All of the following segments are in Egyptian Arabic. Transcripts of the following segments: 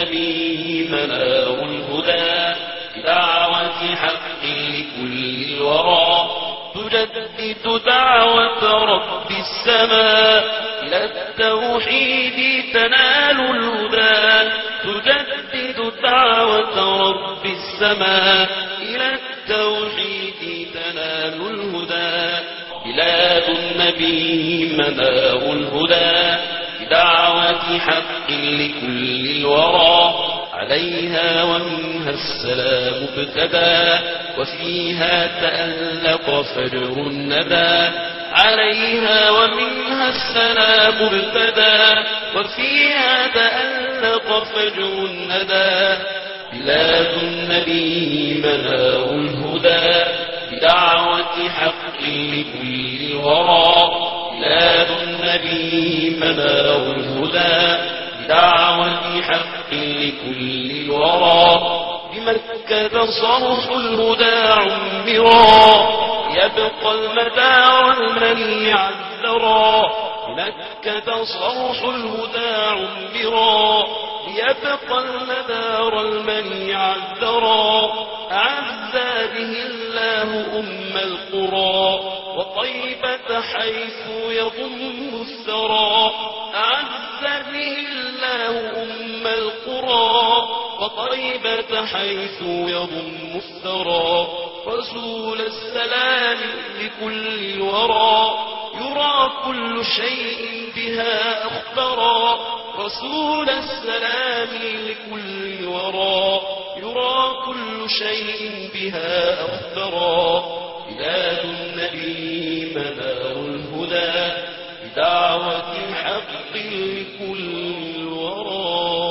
النبي منار الهدى بدعوة حق لكل الورى تجدد دعوة رب السماء إلى التوحيد تنال الهدى تجدد دعوة رب السماء إلى التوحيد تنال الهدى بلاد النبي منار الهدى بدعوة حق لكل الورى عليها ومنها السلام ابتدى وفيها تألق فجر الندى عليها ومنها السلام ابتدى وفيها تألق فجر الندى بلاد النبي منار الهدى بدعوة حق لكل الورى بلاد النبي منار الهدى بدعوة حق لكل الورى بمكة صرح الهدى عمرا يبقى المدار المنيع الذرى بمكة صرح الهدى عمرا يبقى المدار المنيع الذرى أعز به الله أم القرى وطيبة حيث يضم الثرى أعز به الله أم القرى وطيبة حيث يضم الثرى رسول السلام لكل الورى يرى كل شيء بها أخبرا رسول السلام لكل الورى يرى كل شيء بها أخبرا بلاد النبي منار الهدى بدعوة حق لكل الورى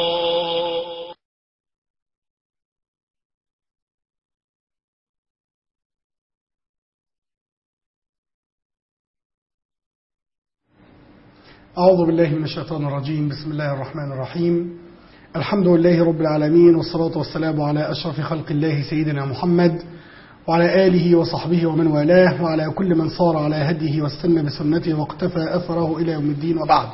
أعوذ بالله من الشيطان الرجيم بسم الله الرحمن الرحيم الحمد لله رب العالمين والصلاة والسلام على أشرف خلق الله سيدنا محمد وعلى آله وصحبه ومن والاه وعلى كل من صار على هديه واستنى بسنته واقتفى أثره إلى يوم الدين وبعد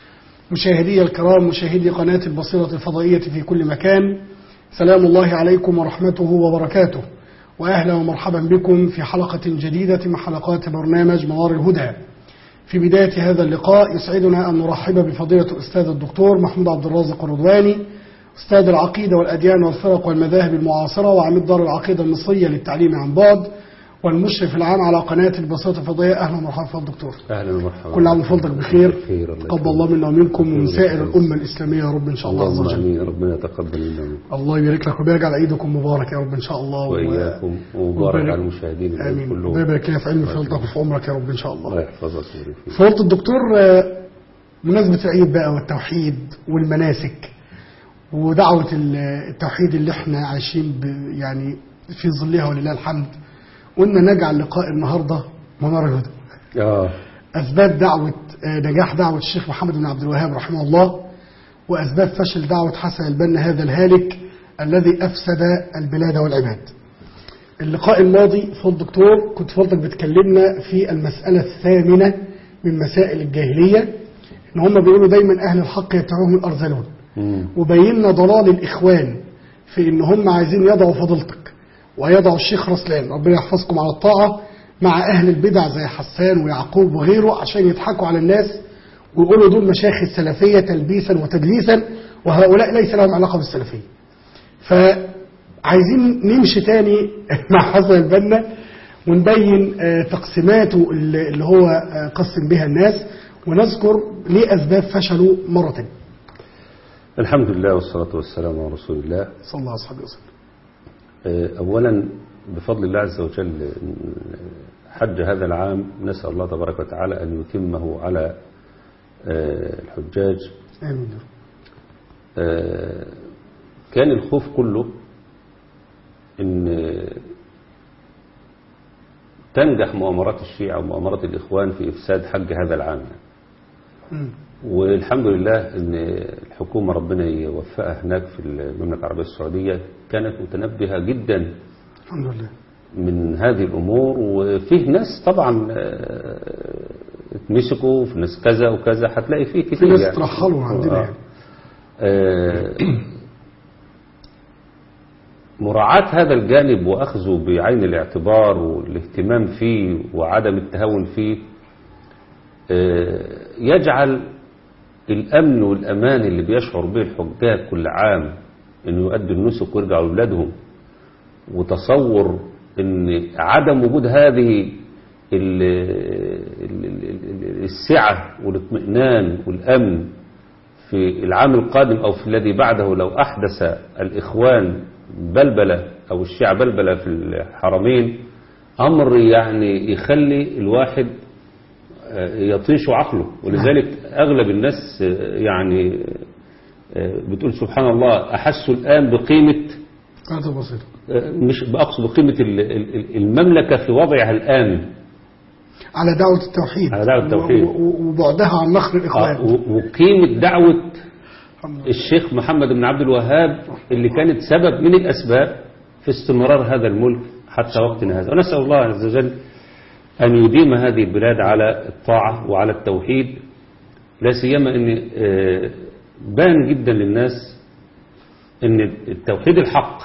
مشاهدي الكرام مشاهدي قناة البصيرة الفضائية في كل مكان سلام الله عليكم ورحمته وبركاته وأهلا ومرحبا بكم في حلقة جديدة من حلقات برنامج منار الهدى في بداية هذا اللقاء يسعدنا أن نرحب بفضيلة الأستاذ الدكتور محمود عبد الرازق الرضواني أستاذ العقيدة والأديان والفرق والمذاهب المعاصرة وعميد دار العقيدة المصرية للتعليم عن بعد والمشرف العام على قناة البساطة الفضائية أهلا ومرحبا فضل الدكتور اهلا ومرحبا كل عام وفضلك بخير بخير الله تقبل الله منا ومنكم ومن سائر الأمة الإسلامية يا رب إن شاء الله عز اللهم وجل امين ربنا يتقبل منا ومنكم الله يبارك لك ويجعل عيدكم مبارك يا رب إن شاء الله و- واياكم ومبارك وبارك- على المشاهدين آمين كلهم ربنا يبارك لنا في علم فضلك وفي عمرك يا رب إن شاء الله الله يحفظك ويبارك فيك فضيلة الدكتور آه، مناسبة العيد بقى والتوحيد والمناسك ودعوة ال- التوحيد اللي احنا عايشين ب- يعني في ظلها ولله الحمد قلنا نجعل لقاء النهاردة منار الهدى اه أسباب دعوة آه، نجاح دعوة الشيخ محمد بن عبد الوهاب رحمه الله وأسباب فشل دعوة حسن البنا هذا الهالك الذي أفسد البلاد والعباد اللقاء الماضي فضل دكتور كنت فضلك بتكلمنا في المسألة الثامنة من مسائل الجاهلية إن هم بيقولوا دايما أهل الحق يتبعهم الأرذلون مم. وبينا ضلال الإخوان في إن هم عايزين يضعوا فضيلتك ويضعوا الشيخ رسلان ربنا يحفظكم على الطاعة مع أهل البدع زي حسان ويعقوب وغيره عشان يضحكوا على الناس ويقولوا دول مشايخ السلفية تلبيسا وتدليسا وهؤلاء ليس لهم علاقة بالسلفية فعايزين نمشي تاني مع حسن البنا ونبين آه، تقسيماته اللي اللي هو آه، قسم بها الناس ونذكر ليه أسباب فشله مرة تانية الحمد لله والصلاة والسلام على رسول الله صلى الله عليه وسلم آه، أولا بفضل الله عز وجل آه، حج هذا العام نسأل الله تبارك وتعالى أن يتمه على آه، الحجاج آمين يا رب. آه، كان الخوف كله ان تنجح مؤامرات الشيعة ومؤامرات الإخوان في إفساد حج هذا العام مم. والحمد لله ان الحكومة ربنا يوفقها هناك في المملكة العربية السعودية كانت متنبهة جدا الحمد لله من هذه الأمور وفيه ناس طبعا آه، اتمسكوا في ناس كذا وكذا هتلاقي فيه كتير في ناس يعني. ترحلوا عندنا آه. يعني آه، مراعاة هذا الجانب وأخذه بعين الاعتبار والاهتمام فيه وعدم التهاون فيه آه، يجعل الأمن والأمان اللي بيشعر به الحجاج كل عام أنه يؤدوا النسك ويرجعوا لبلادهم وتصور أن عدم وجود هذه ال- ال- ال- السعة والاطمئنان والأمن في العام القادم أو في الذي بعده لو أحدث الإخوان بلبلة أو الشيعة بلبلة في الحرمين أمر يعني يخلي الواحد آه، يطيش عقله ولذلك أغلب الناس آه، يعني آه، بتقول سبحان الله أحسوا الآن بقيمة هذا بسيط آه، مش بأقصد بقيمة ال- ال- المملكة في وضعها الآمن على دعوة التوحيد على دعوة التوحيد. و- و- وبعدها عن نخر آه، الإخوان و- وقيمة دعوة الحمد لله. الشيخ محمد بن عبد الوهاب اللي كانت سبب من الأسباب في استمرار هذا الملك حتى وقتنا هذا ونسأل الله عز وجل أن يديم هذه البلاد على الطاعة وعلى التوحيد لا سيما أن آه، بان جدا للناس أن التوحيد الحق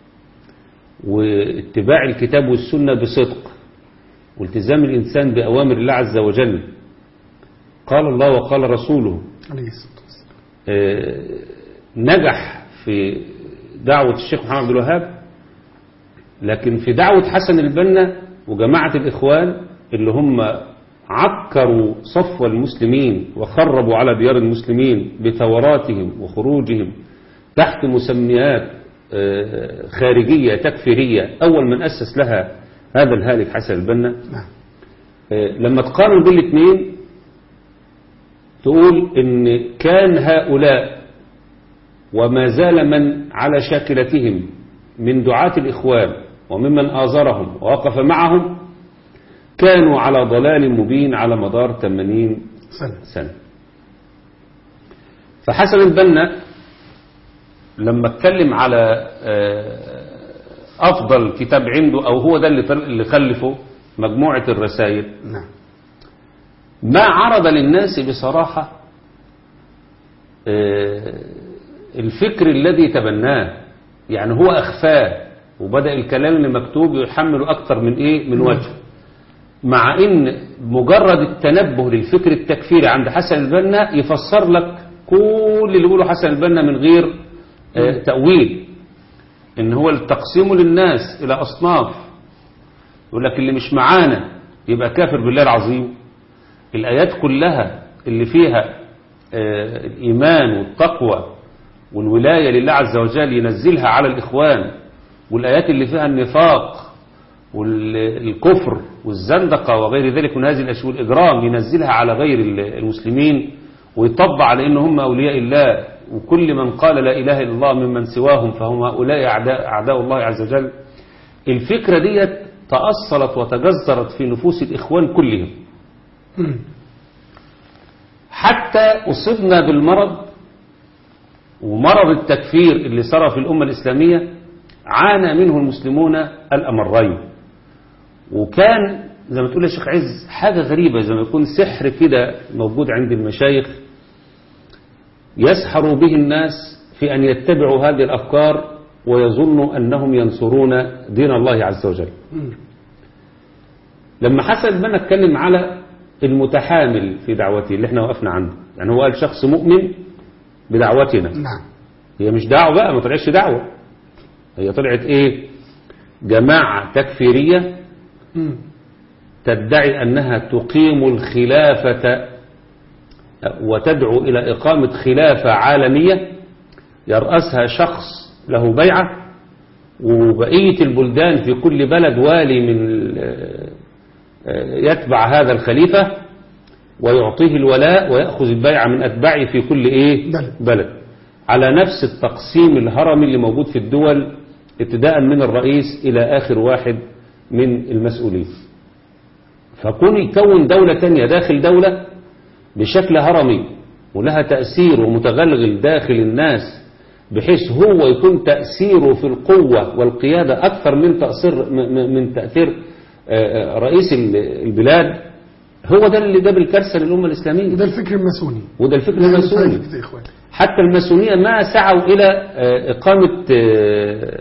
واتباع الكتاب والسنة بصدق والتزام الإنسان بأوامر الله عز وجل قال الله وقال رسوله عليه الصلاة والسلام آه، نجح في دعوة الشيخ محمد عبد الوهاب لكن في دعوة حسن البنا وجماعة الإخوان اللي هم عكروا صفو المسلمين وخربوا على ديار المسلمين بثوراتهم وخروجهم تحت مسميات آه، خارجية تكفيرية أول من أسس لها هذا الهالك حسن البنا نعم آه، لما تقارن بين الاثنين تقول ان كان هؤلاء وما زال من على شاكلتهم من دعاة الإخوان وممن آزرهم ووقف معهم كانوا على ضلال مبين على مدار 80 سنة سنة فحسن البنا لما اتكلم على آه، أفضل كتاب عنده أو هو ده اللي طل- اللي خلفه مجموعة الرسائل نعم ما عرض للناس بصراحة آه، الفكر الذي تبناه يعني هو أخفاه وبدأ الكلام اللي مكتوب يحمله أكثر من إيه من وجه مع إن مجرد التنبه للفكر التكفيري عند حسن البنا يفسر لك كل اللي بيقوله حسن البنا من غير آه، تأويل إن هو التقسيم للناس إلى أصناف يقول لك اللي مش معانا يبقى كافر بالله العظيم الآيات كلها اللي فيها آه، الإيمان والتقوى والولاية لله عز وجل ينزلها على الإخوان والآيات اللي فيها النفاق والكفر والزندقة وغير ذلك من هذه الأشياء والإجرام ينزلها على غير المسلمين ويطبع على إن هم أولياء الله وكل من قال لا إله إلا الله ممن سواهم فهم هؤلاء أعداء, أعداء الله عز وجل الفكرة ديت تأصلت وتجذرت في نفوس الإخوان كلهم مم. حتى أصبنا بالمرض ومرض التكفير اللي صار في الأمة الإسلامية عانى منه المسلمون الأمرين وكان زي ما تقول يا شيخ عز حاجة غريبة زي ما يكون سحر كده موجود عند المشايخ يسحر به الناس في أن يتبعوا هذه الأفكار ويظنوا أنهم ينصرون دين الله عز وجل مم. لما حسن البنا اتكلم على المتحامل في دعوته اللي احنا وقفنا عنده يعني هو قال شخص مؤمن بدعوتنا نعم هي مش دعوة بقى ما طلعتش دعوة هي طلعت ايه جماعة تكفيرية مم. تدعي أنها تقيم الخلافة وتدعو إلى إقامة خلافة عالمية يرأسها شخص له بيعة وبقية البلدان في كل بلد والي من ال- يتبع هذا الخليفة ويعطيه الولاء ويأخذ البيعة من أتباعه في كل إيه بلد. بلد على نفس التقسيم الهرمي اللي موجود في الدول ابتداء من الرئيس إلى آخر واحد من المسؤولين فكون يكون دولة تانية داخل دولة بشكل هرمي ولها تأثير ومتغلغل داخل الناس بحيث هو يكون تأثيره في القوة والقيادة أكثر من تأثير م- م- من تأثير آه، آه، رئيس ال- البلاد هو ده اللي جاب الكارثة للأمة الإسلامية ده الفكر الماسوني وده الفكر لا الماسوني يفارق يا إخوان حتى الماسونية ما سعوا إلى آه، إقامة آه،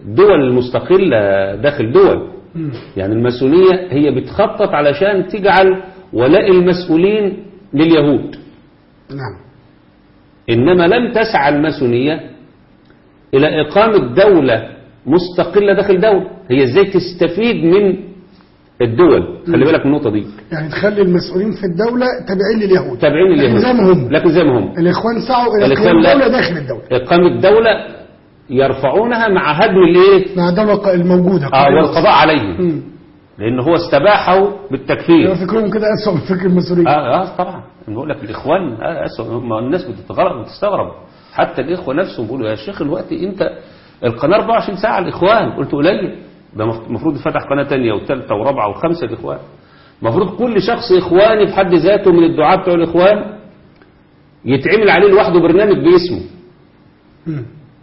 دول مستقلة داخل دول مم. يعني الماسونية هي بتخطط علشان تجعل ولاء المسؤولين لليهود نعم إنما لم تسعى الماسونية إلى إقامة دولة مستقلة داخل دولة هي إزاي تستفيد من الدول خلي بالك من النقطة دي يعني تخلي المسؤولين في الدولة تابعين لليهود تابعين لكن لليهود زي ما هم لكن زي ما هم الإخوان سعوا إلى الإخوان إقامة لا. دولة داخل الدولة إقامة دولة يرفعونها مع هدم الإيه مع الدولة الموجودة آه والقضاء عليهم مم. لأن هو استباحه بالتكفير يبقى فكرهم كده أسوأ من فكر المسؤولين اه اه طبعا أنا بقول لك الاخوان آه أسوأ. ما الناس بتتغرب بتستغرب حتى الاخوه نفسهم بيقولوا يا شيخ الوقت انت القناه 24 ساعه الاخوان قلت قليل ده المفروض يفتح قناه ثانيه وثالثه ورابعه وخمسه الاخوان المفروض كل شخص اخواني في حد ذاته من الدعاة بتوع الاخوان يتعمل عليه لوحده برنامج باسمه مم.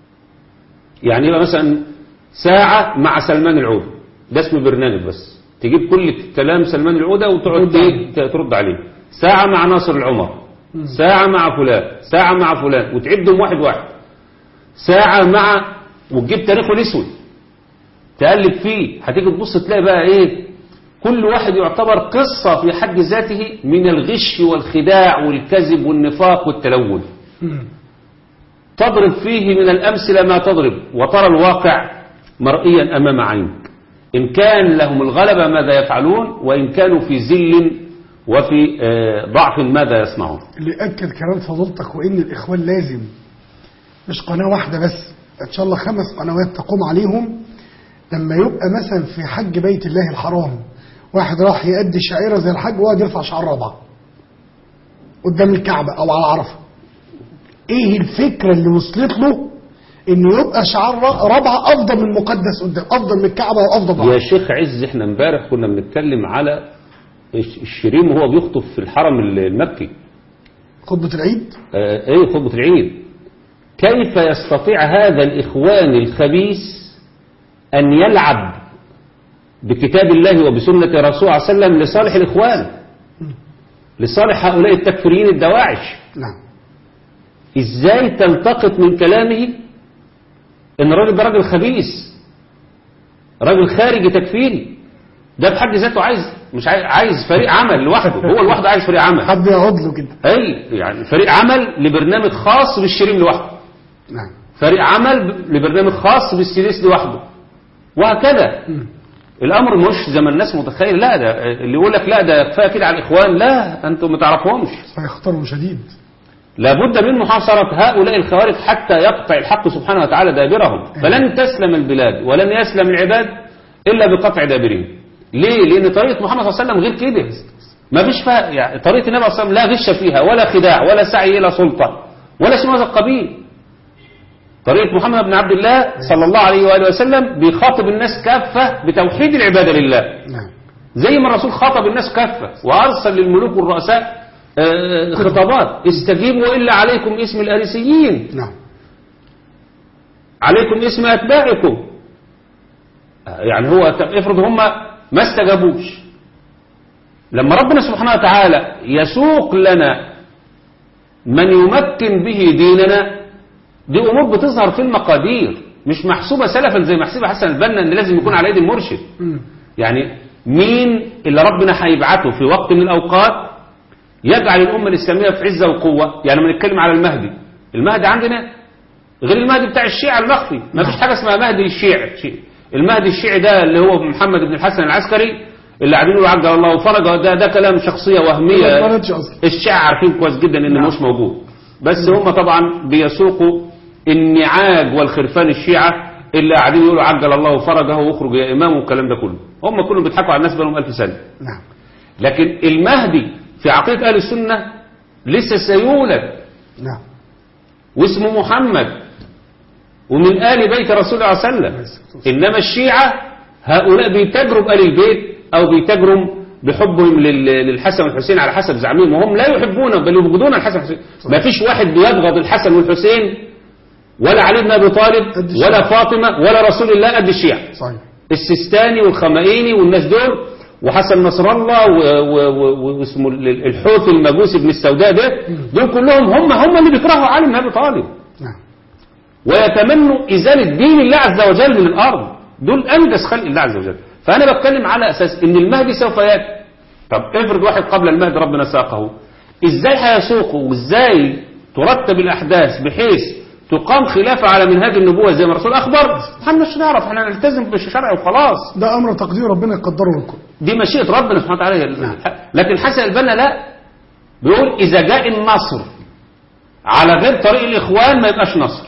يعني يبقى مثلا ساعة مع سلمان العودة ده اسم برنامج بس تجيب كل كلام سلمان العودة وتقعد ايه ت- ترد عليه ساعة مع ناصر العمر ساعة مع فلان ساعة مع فلان وتعدهم واحد واحد ساعة مع وتجيب تاريخه الاسود تقلب فيه هتيجي تبص تلاقي بقى ايه كل واحد يعتبر قصة في حد ذاته من الغش والخداع والكذب والنفاق والتلون مم. تضرب فيه من الأمثلة ما تضرب وترى الواقع مرئيا أمام عينك إن كان لهم الغلبة ماذا يفعلون وإن كانوا في ذل وفي آه، ضعف ماذا يصنعون اللي أكد كلام فضيلتك وإن الإخوان لازم مش قناة واحدة بس إن شاء الله خمس قنوات تقوم عليهم لما يبقى مثلا في حج بيت الله الحرام واحد راح يأدي شعيرة زي الحج وقعد يرفع شعار رابعة قدام الكعبة أو على عرفة إيه الفكرة اللي وصلت له إنه يبقى شعار رابعة أفضل من مقدس قدام أفضل من الكعبة وأفضل يا من شيخ عز احنا امبارح كنا بنتكلم على الش- الشريم وهو بيخطب في الحرم المكي خطبة العيد آه، ايه خطبة العيد كيف يستطيع هذا الإخوان الخبيث أن يلعب بكتاب الله وبسنة رسول صلى الله عليه وسلم لصالح الإخوان لصالح هؤلاء التكفيريين الدواعش نعم ازاي تلتقط من كلامه ان الراجل ده راجل خبيث راجل خارجي تكفيري ده بحد ذاته عايز مش عايز, عايز فريق عمل لوحده هو لوحده عايز فريق عمل حد يقعد له كده اي يعني فريق عمل لبرنامج خاص بالشريم لوحده نعم فريق عمل ب- لبرنامج خاص بالسيريس لوحده وهكذا مم. الامر مش زي ما الناس متخيل لا ده اللي يقول لك لا ده كفايه كده على الاخوان لا انتم ما تعرفهمش فيختاروا شديد لابد من محاصرة هؤلاء الخوارج حتى يقطع الحق سبحانه وتعالى دابرهم فلن تسلم البلاد ولن يسلم العباد إلا بقطع دابرهم ليه؟ لأن طريقة محمد صلى الله عليه وسلم غير كده ما فيش فيها يعني طريقة النبي صلى الله عليه وسلم لا غش فيها ولا خداع ولا سعي إلى سلطة ولا شيء من هذا القبيل طريقة محمد بن عبد الله صلى الله عليه وآله وسلم بيخاطب الناس كافة بتوحيد العبادة لله نعم زي ما الرسول خاطب الناس كافة وأرسل للملوك والرؤساء آه، خطابات استجيبوا إلا عليكم اسم الأريسيين نعم عليكم اسم أتباعكم آه، يعني هو طب افرض هم ما استجابوش لما ربنا سبحانه وتعالى يسوق لنا من يمكن به ديننا دي أمور بتظهر في المقادير مش محسوبة سلفا زي ما حسبها حسن البنا ان لازم يكون على ايدي المرشد مم. يعني مين اللي ربنا هيبعته في وقت من الأوقات يجعل الأمة الإسلامية في عزة وقوة يعني لما نتكلم على المهدي المهدي عندنا غير المهدي بتاع الشيعة المخفي ما فيش حاجة اسمها مهدي الشيعي شيعي. المهدي الشيعي ده اللي هو محمد بن الحسن العسكري اللي قاعدين يقولوا عجل الله وفرجه ده ده كلام شخصية ما وهمية اتولدش اصلا الشيعة عارفين كويس جدا ان نعم. مش موجود بس هم طبعا بيسوقوا النعاج والخرفان الشيعة اللي قاعدين يقولوا عجل الله فرجه واخرج يا امام والكلام ده كله هم كلهم بيضحكوا على الناس بقالهم ألف سنة نعم لكن المهدي في عقيدة أهل السنة لسه سيولد نعم واسمه محمد ومن آل بيت رسول الله صلى الله عليه وسلم إنما الشيعة هؤلاء بيتجروا بآل البيت أو بيتجروا بحبهم لل- للحسن والحسين على حسب زعمهم وهم لا يحبون بل يبغضون الحسن والحسين ما فيش واحد بيبغض الحسن والحسين ولا علي بن أبي طالب قد الشيعة. ولا فاطمة ولا رسول الله قد الشيعة صحيح السيستاني والخمائيني والناس دول وحسن نصر الله و- و- و- واسمه ال- الحوثي المجوسي بن السوداء ده دول كلهم هم هم اللي بيكرهوا علي بن ابي طالب نعم ويتمنوا إزالة دين الله عز وجل من الأرض دول أنجز خلق الله عز وجل فأنا بتكلم على أساس إن المهدي سوف يأتي طب افرض واحد قبل المهدي ربنا ساقه إزاي هيسوقه وإزاي ترتب الأحداث بحيث تقام خلافة على منهاج النبوة زي ما الرسول أخبر احنا مش نعرف احنا نلتزم بالشرع وخلاص ده امر تقدير ربنا يقدره لكم دي مشيئة ربنا سبحانه وتعالى لكن حسن البنا لا بيقول إذا جاء النصر على غير طريق الإخوان ما يبقاش نصر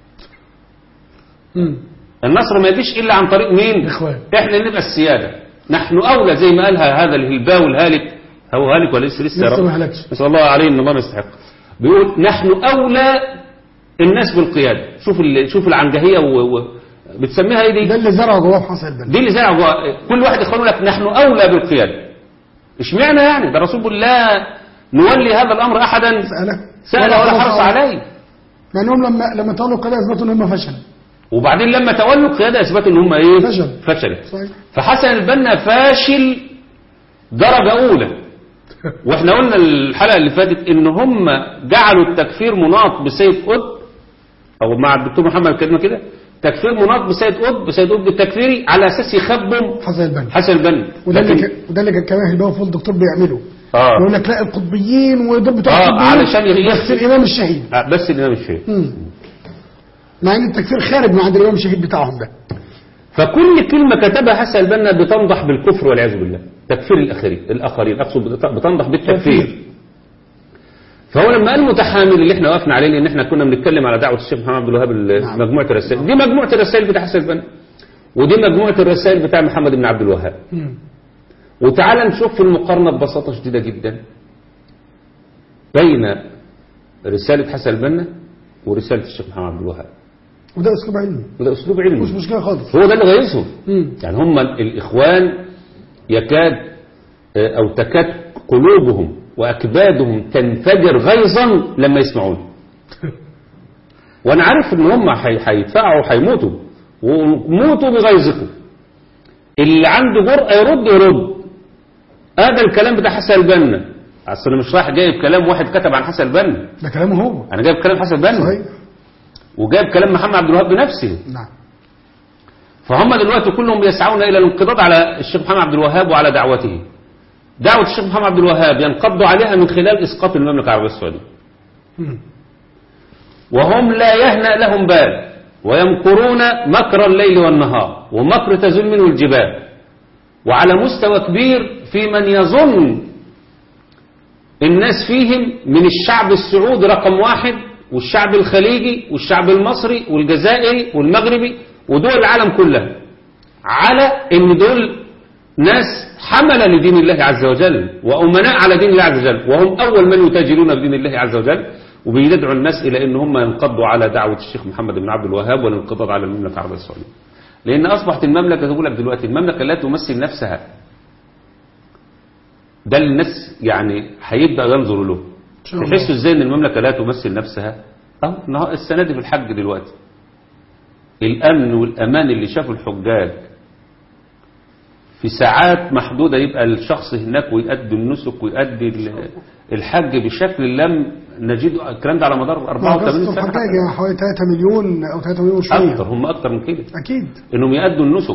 مم. النصر ما يجيش إلا عن طريق مين الإخوان. إحنا اللي نبقى السيادة نحن أولى زي ما قالها هذا الهلباوي الهالك هو هالك ولا لسه لسه يا لسه رب؟ ما هلكش. نسأل الله عليه إن الله ما يستحق بيقول نحن أولى الناس بالقيادة شوف ال- شوف العنجهية و... و... بتسميها ايه ده دي اللي زرعه جواه في حسن البنا دي اللي زرع جوا- كل واحد يقول لك نحن أولى بالقيادة اشمعنى يعني ده الرسول بيقول لا نولي هذا الأمر أحدا سألك سأل ولا حرص عليه مع انهم لما لما تولوا القضيه اثبتوا ان هم فشلوا وبعدين لما تولوا القيادة أثبتوا إن هم إيه فشل. فشلت صحيح فحسن البنا فاشل درجة أولى واحنا قلنا الحلقة اللي فاتت ان هم جعلوا التكفير مناط بسيد قطب او مع الدكتور محمد كلمة كده تكفير مناط بسيد قطب بسيد قطب التكفيري على اساس يخبم حسن البنا حسن البنا وده اللي لكن- ك- وده اللي كان كمان الباوي فول الدكتور بيعمله اه يقول لك لا القطبيين ودول بتوع آه، القطبيين علشان يغير- بس الامام الشهيد آه، بس الامام الشيخ مم. مع ان التكفير خارج من عند الامام الشهيد بتاعهم ده فكل كلمة كتبها حسن البنا بتنضح بالكفر والعياذ بالله تكفير الآخرين الآخرين أقصد بت- بتنضح بالتكفير فهو لما قال متحامل اللي احنا وقفنا عليه لان احنا كنا بنتكلم على دعوة الشيخ محمد عبد الوهاب ال- نعم. مجموعة الرسائل دي مجموعة الرسائل بتاع حسن البنا ودي مجموعة الرسائل بتاع محمد بن عبد الوهاب مم. وتعال نشوف في المقارنة ببساطة شديدة جدا بين رسالة حسن البنا ورسالة الشيخ محمد عبد الوهاب وده اسلوب علمي وده أسلوب علمي مش مشكله خالص هو ده اللي غيظهم مم. يعني هم الإخوان يكاد آه، أو تكاد قلوبهم وأكبادهم تنفجر غيظا لما يسمعون وأنا عارف إن هم حي- هيدفعوا وهيموتوا وموتوا بغيظكم اللي عنده جرأة يرد يرد هذا الكلام بتاع حسن البنا أصل أنا مش رايح جايب كلام واحد كتب عن حسن البنا ده كلامه هو أنا جايب كلام حسن البنا صحيح وجايب كلام محمد عبد الوهاب بنفسه نعم فهم دلوقتي كلهم يسعون إلى الانقضاض على الشيخ محمد عبد الوهاب وعلى دعوته دعوة الشيخ محمد عبد الوهاب ينقضوا عليها من خلال إسقاط المملكة العربية السعودية مم. وهم لا يهنأ لهم بال ويمكرون مكر الليل والنهار ومكر تزول منه الجبال وعلى مستوى كبير في من يظن الناس فيهم من الشعب السعودي رقم واحد والشعب الخليجي والشعب المصري والجزائري والمغربي ودول العالم كلها على ان دول ناس حمل لدين الله عز وجل وأمناء على دين الله عز وجل وهم أول من يتاجرون بدين الله عز وجل وبيدعوا الناس إلى أن هم ينقضوا على دعوة الشيخ محمد بن عبد الوهاب والانقضاض على المملكة العربية السعودية لأن أصبحت المملكة تقول لك دلوقتي المملكة لا تمثل نفسها ده اللي الناس يعني هيبدأ ينظروا له شاء الله. تحسوا ازاي ان المملكة لا تمثل نفسها اه النهار- السنة دي في الحج دلوقتي الأمن والأمان اللي شافوا الحجاج في ساعات محدودة يبقى الشخص هناك ويؤدي النسك ويؤدي ال- الحج بشكل لم نجد الكلام ده على مدار ما 84 قصة سنة الحجاج يعني حوالي 3 مليون او 3 مليون وشويه أكتر هم أكتر من كده اكيد انهم يأدوا النسك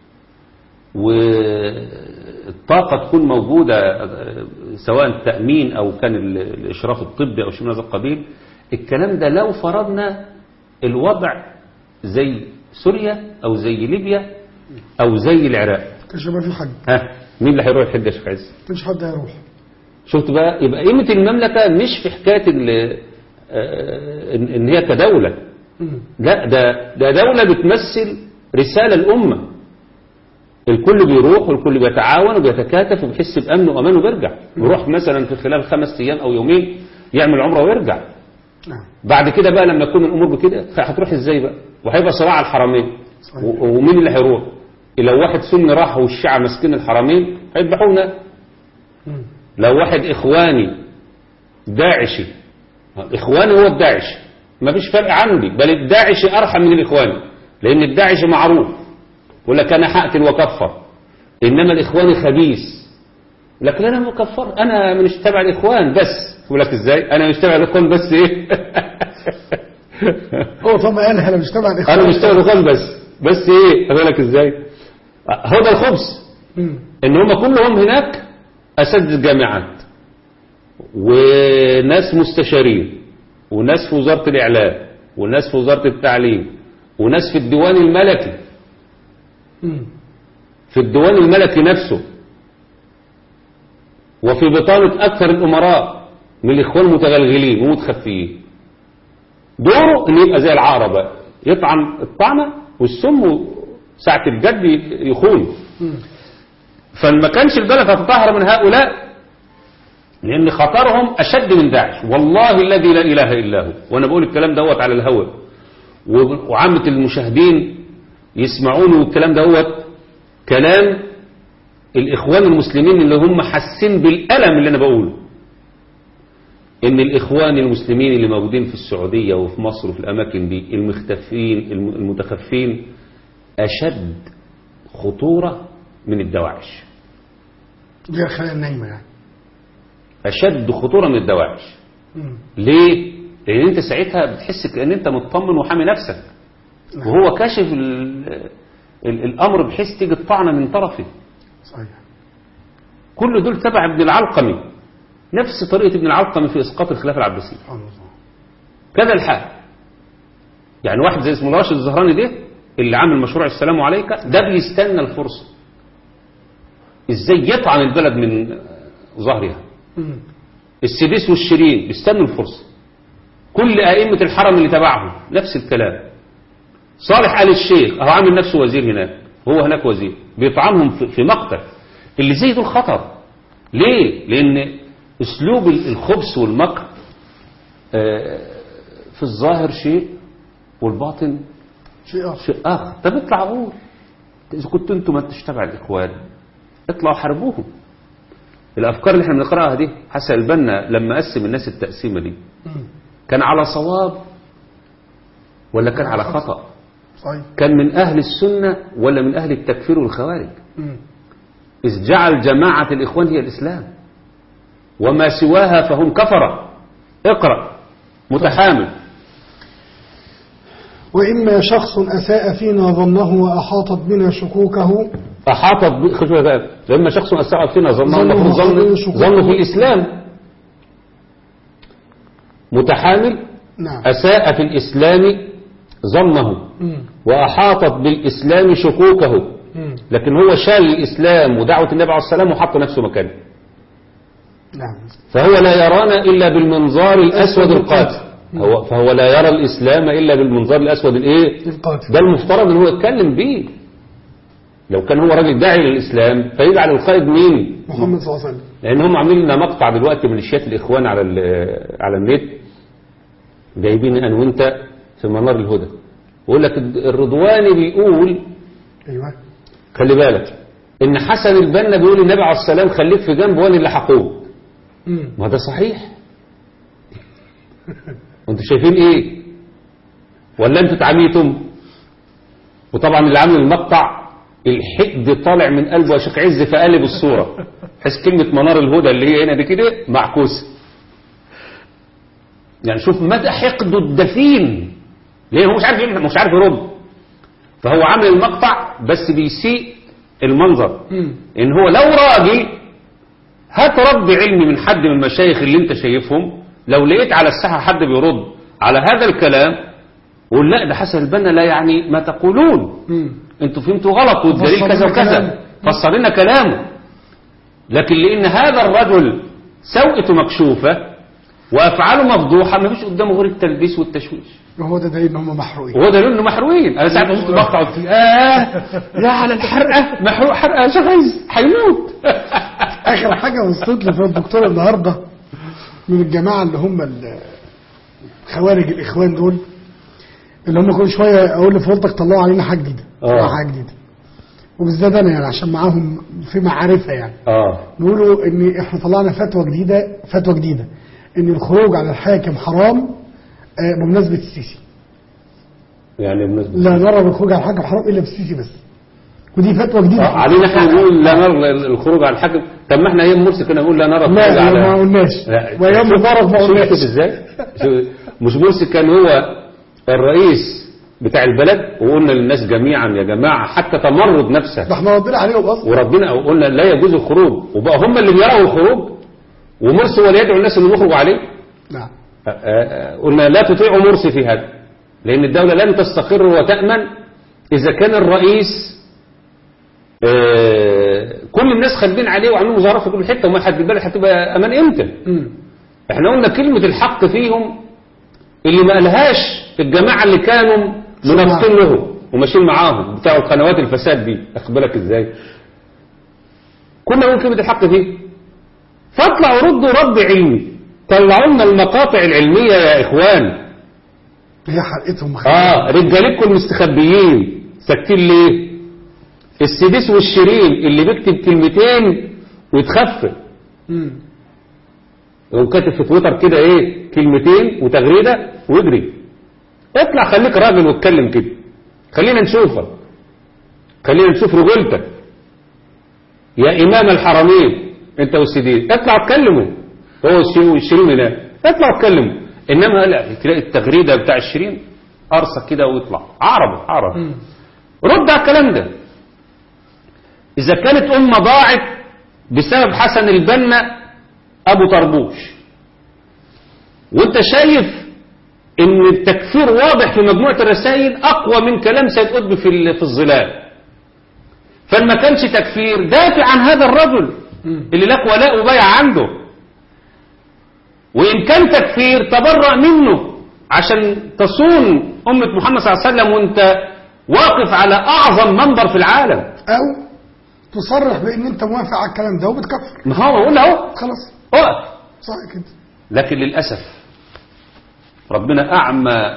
والطاقة تكون موجودة آه، سواء التأمين أو كان ال- الإشراف الطبي أو شيء من هذا القبيل الكلام ده لو فرضنا الوضع زي سوريا أو زي ليبيا أو زي العراق كانش يبقى في حج ها مين اللي هيروح الحج يا شيخ عز كانش حد هيروح شفت بقى يبقى قيمة المملكة مش في حكاية ال- آه، إن إن هي كدولة مم. لا ده ده دولة بتمثل رسالة الأمة الكل بيروح والكل بيتعاون وبيتكاتف وبيحس بأمن وأمان وبيرجع يروح مثلا في خلال خمس أيام أو يومين يعمل عمرة ويرجع نعم بعد كده بقى لما تكون الأمور بكده هتروح إزاي بقى وهيبقى صراع على الحرمين صحيح. و- ومين اللي هيروح لو واحد سني راح والشيعة ماسكين الحرمين هيذبحونا مم. لو واحد إخواني داعشي إخواني هو الداعشي ما فيش فرق عندي بل الداعشي أرحم من الإخواني لأن الداعشي معروف يقول لك أنا هقتل وكفر إنما الإخواني خبيث لكن أنا مكفر أنا مش تبع الإخوان بس يقول لك إزاي أنا مش تبع الإخوان بس إيه هو طب قالها انا مش تبع الاخوان انا مش تبع الاخوان بس بس ايه بالك ازاي هو ده الخبز مم. ان هم كلهم هناك اساتذه جامعات وناس مستشارين وناس في وزاره الاعلام وناس في وزاره التعليم وناس في الديوان الملكي مم. في الديوان الملكي نفسه وفي بطانة أكثر الأمراء من الإخوان المتغلغلين ومتخفيين دوره إنه يبقى زي العقرب بقى يطعن الطعنة والسم ساعة الجد يخون مم. فما كانش البلد هتطهر من هؤلاء لأن خطرهم أشد من داعش والله الذي لا إله إلا هو وأنا بقول الكلام دوت على الهوى و- وعامة المشاهدين يسمعون الكلام دوت كلام الإخوان المسلمين اللي هم حاسين بالألم اللي أنا بقوله إن الإخوان المسلمين اللي موجودين في السعودية وفي مصر وفي الأماكن دي المختفين الم- المتخفين أشد خطورة من الدواعش دي الخلايا النايمه يعني أشد خطورة من الدواعش مم. ليه؟ لأن أنت ساعتها بتحس كأن أنت مطمن وحامي نفسك نعم. وهو كاشف ال ال الأمر بحيث تيجي الطعنة من طرفه صحيح كل دول تبع ابن العلقمي نفس طريقة ابن العلقمي في إسقاط الخلافة العباسية سبحان الله كذا الحال يعني واحد زي اسمه راشد الزهراني ده اللي عامل مشروع السلام عليك ده بيستنى الفرصة ازاي يطعن البلد من ظهرها مم. السديس والشرين بيستنوا الفرصة كل أئمة الحرم اللي تبعهم نفس الكلام صالح آل الشيخ هو عامل نفسه وزير هناك هو هناك وزير بيطعنهم في- في مقتل اللي زي دول خطر ليه؟ لأن أسلوب ال- الخبث والمكر آه، في الظاهر شيء والباطن شيء اخر شيء آخر طب اطلع قول إذا كنت أنتم ما انتش تبع الإخوان اطلعوا حاربوهم الأفكار اللي احنا بنقرأها دي حسن البنا لما قسم الناس التقسيمة دي مم. كان على صواب ولا كان على خطأ صحيح كان من أهل السنة ولا من أهل التكفير والخوارج مم. إذ جعل جماعة الإخوان هي الإسلام وما سواها فهم كفرة اقرأ متحامل وإما شخص أساء فينا ظنه وأحاطت بنا شكوكه أحاطت ب- خد بالك بقى لما شخص أساء فينا ظنه ظنه المفروض ظن خطير شكوك. ظنه في الإسلام متحامل نعم أساء في الإسلام ظنه مم. وأحاطت بالإسلام شكوكه مم. لكن هو شال الإسلام ودعوة النبي عليه السلام وحط نفسه مكانه نعم فهو لا يرانا إلا بالمنظار الأسود القاتل هو فهو لا يرى الإسلام إلا بالمنظار الأسود الإيه القاتل ده المفترض ان هو يتكلم بيه لو كان هو راجل داعي للإسلام فيجعل القائد مين محمد صلى الله عليه وسلم لأن هم عاملين لنا مقطع دلوقتي من ميليشيات الإخوان على ال- على النت جايبين أنا وأنت في منار الهدى بيقول لك الرضواني بيقول أيوه خلي بالك إن حسن البنا بيقول النبي عليه السلام خليك في جنب وأنا اللي حقوه مم. ما ده صحيح وانتوا شايفين ايه ولا انتوا اتعميتم وطبعا اللي عامل المقطع الحقد طالع من قلبه يا شيخ عز فقلب الصورة حس كلمة منار الهدى اللي هي هنا دي كده معكوسة يعني شوف مدى حقده الدفين ليه هو مش عارف يمنع- مش عارف يرد فهو عامل المقطع بس بيسيء المنظر مم. ان هو لو راجل هات رد علمي من حد من المشايخ اللي انت شايفهم لو لقيت على الساحة حد بيرد على هذا الكلام قول لا ده حسن البنا لا يعني ما تقولون مم. انتوا فهمتوا غلط والدليل فسر كذا لنا وكذا كلامه. فسر لنا كلامه لكن لان هذا الرجل سوءته مكشوفة وافعاله مفضوحة ما فيش قدامه غير التلبيس والتشويش وهو ده دليل ان هم محروقين وهو ده انه محروقين انا ساعات ما شفت مقطع قلت اه يا على الحرقه محروق حرقه يا شيخ عز هيموت اخر حاجه وصلت لي في الدكتور النهارده من الجماعه اللي هم ال- خوارج الاخوان دول اللي هم كل شويه اقول لفضلتك طلعوا علينا حاجه جديده آه. طلعوا حاجه جديده وبالذات انا يعني عشان معاهم في معرفه يعني اه بيقولوا ان احنا طلعنا فتوى جديده فتوى جديده ان الخروج على الحاكم حرام آه، بمناسبه السيسي يعني بالنسبه لا نرى الخروج على الحاكم حرام الا بالسيسي بس ودي فتوى جديده آه، علينا احنا نقول لا نرى الخروج على الحكم طب ما احنا ايام مرسي كنا نقول لا نرى الخروج لا على ما قلناش لا. وايام مبارك ما شوف قلناش شوف ازاي شوف- مش مرسي كان هو الرئيس بتاع البلد وقلنا للناس جميعا يا جماعة حتى تمرد ده نفسها احنا ردينا عليهم اصلا وربنا قلنا لا يجوز الخروج وبقى هم اللي بيروا الخروج ومرسي هو اللي يدعو الناس انهم يخرجوا عليه نعم آه، آه، قلنا لا تطيعوا مرسي في هذا لأن الدولة لن تستقر وتأمن إذا كان الرئيس آه، كل الناس خارجين عليه وعاملين مظاهرات في كل حتة وما حد البلد هتبقى أمان إمتى؟ مم. احنا قلنا كلمة الحق فيهم اللي ما قالهاش الجماعة اللي كانوا منافقين له وماشيين معاهم بتاعوا قنوات الفساد دي اخد بالك ازاي كنا نقول كلمة الحق فيه فاطلعوا ردوا رد علمي طلعوا لنا المقاطع العلمية يا اخوان هي حلقتهم اه رجالتكم المستخبيين ساكتين ليه السديس والشيرين اللي بيكتب كلمتين ويتخفى مم. يقوم كاتب في تويتر كده ايه كلمتين وتغريده واجري اطلع خليك راجل واتكلم كده خلينا نشوفك خلينا نشوف رجولتك يا امام الحرمين انت والسيدين اطلع اتكلموا هو الشيء والشيرين هناك اطلع اتكلموا انما لا تلاقي التغريده بتاع الشيرين ارسك كده ويطلع عربي عربي مم. رد على الكلام ده إذا كانت أمة ضاعت بسبب حسن البنا أبو طربوش وانت شايف ان التكفير واضح في مجموعة الرسائل أقوى من كلام سيد قطب في ال- في الظلال فما كانش تكفير دافع عن هذا الرجل مم. اللي لك ولاء وبيع عنده وإن كان تكفير تبرأ منه عشان تصون أمة محمد صلى الله عليه وسلم وانت واقف على أعظم منبر في العالم او تصرح بان انت موافق على الكلام ده وبتكفر ما هو بقول اهو خلاص اقف صح كده لكن للأسف ربنا أعمى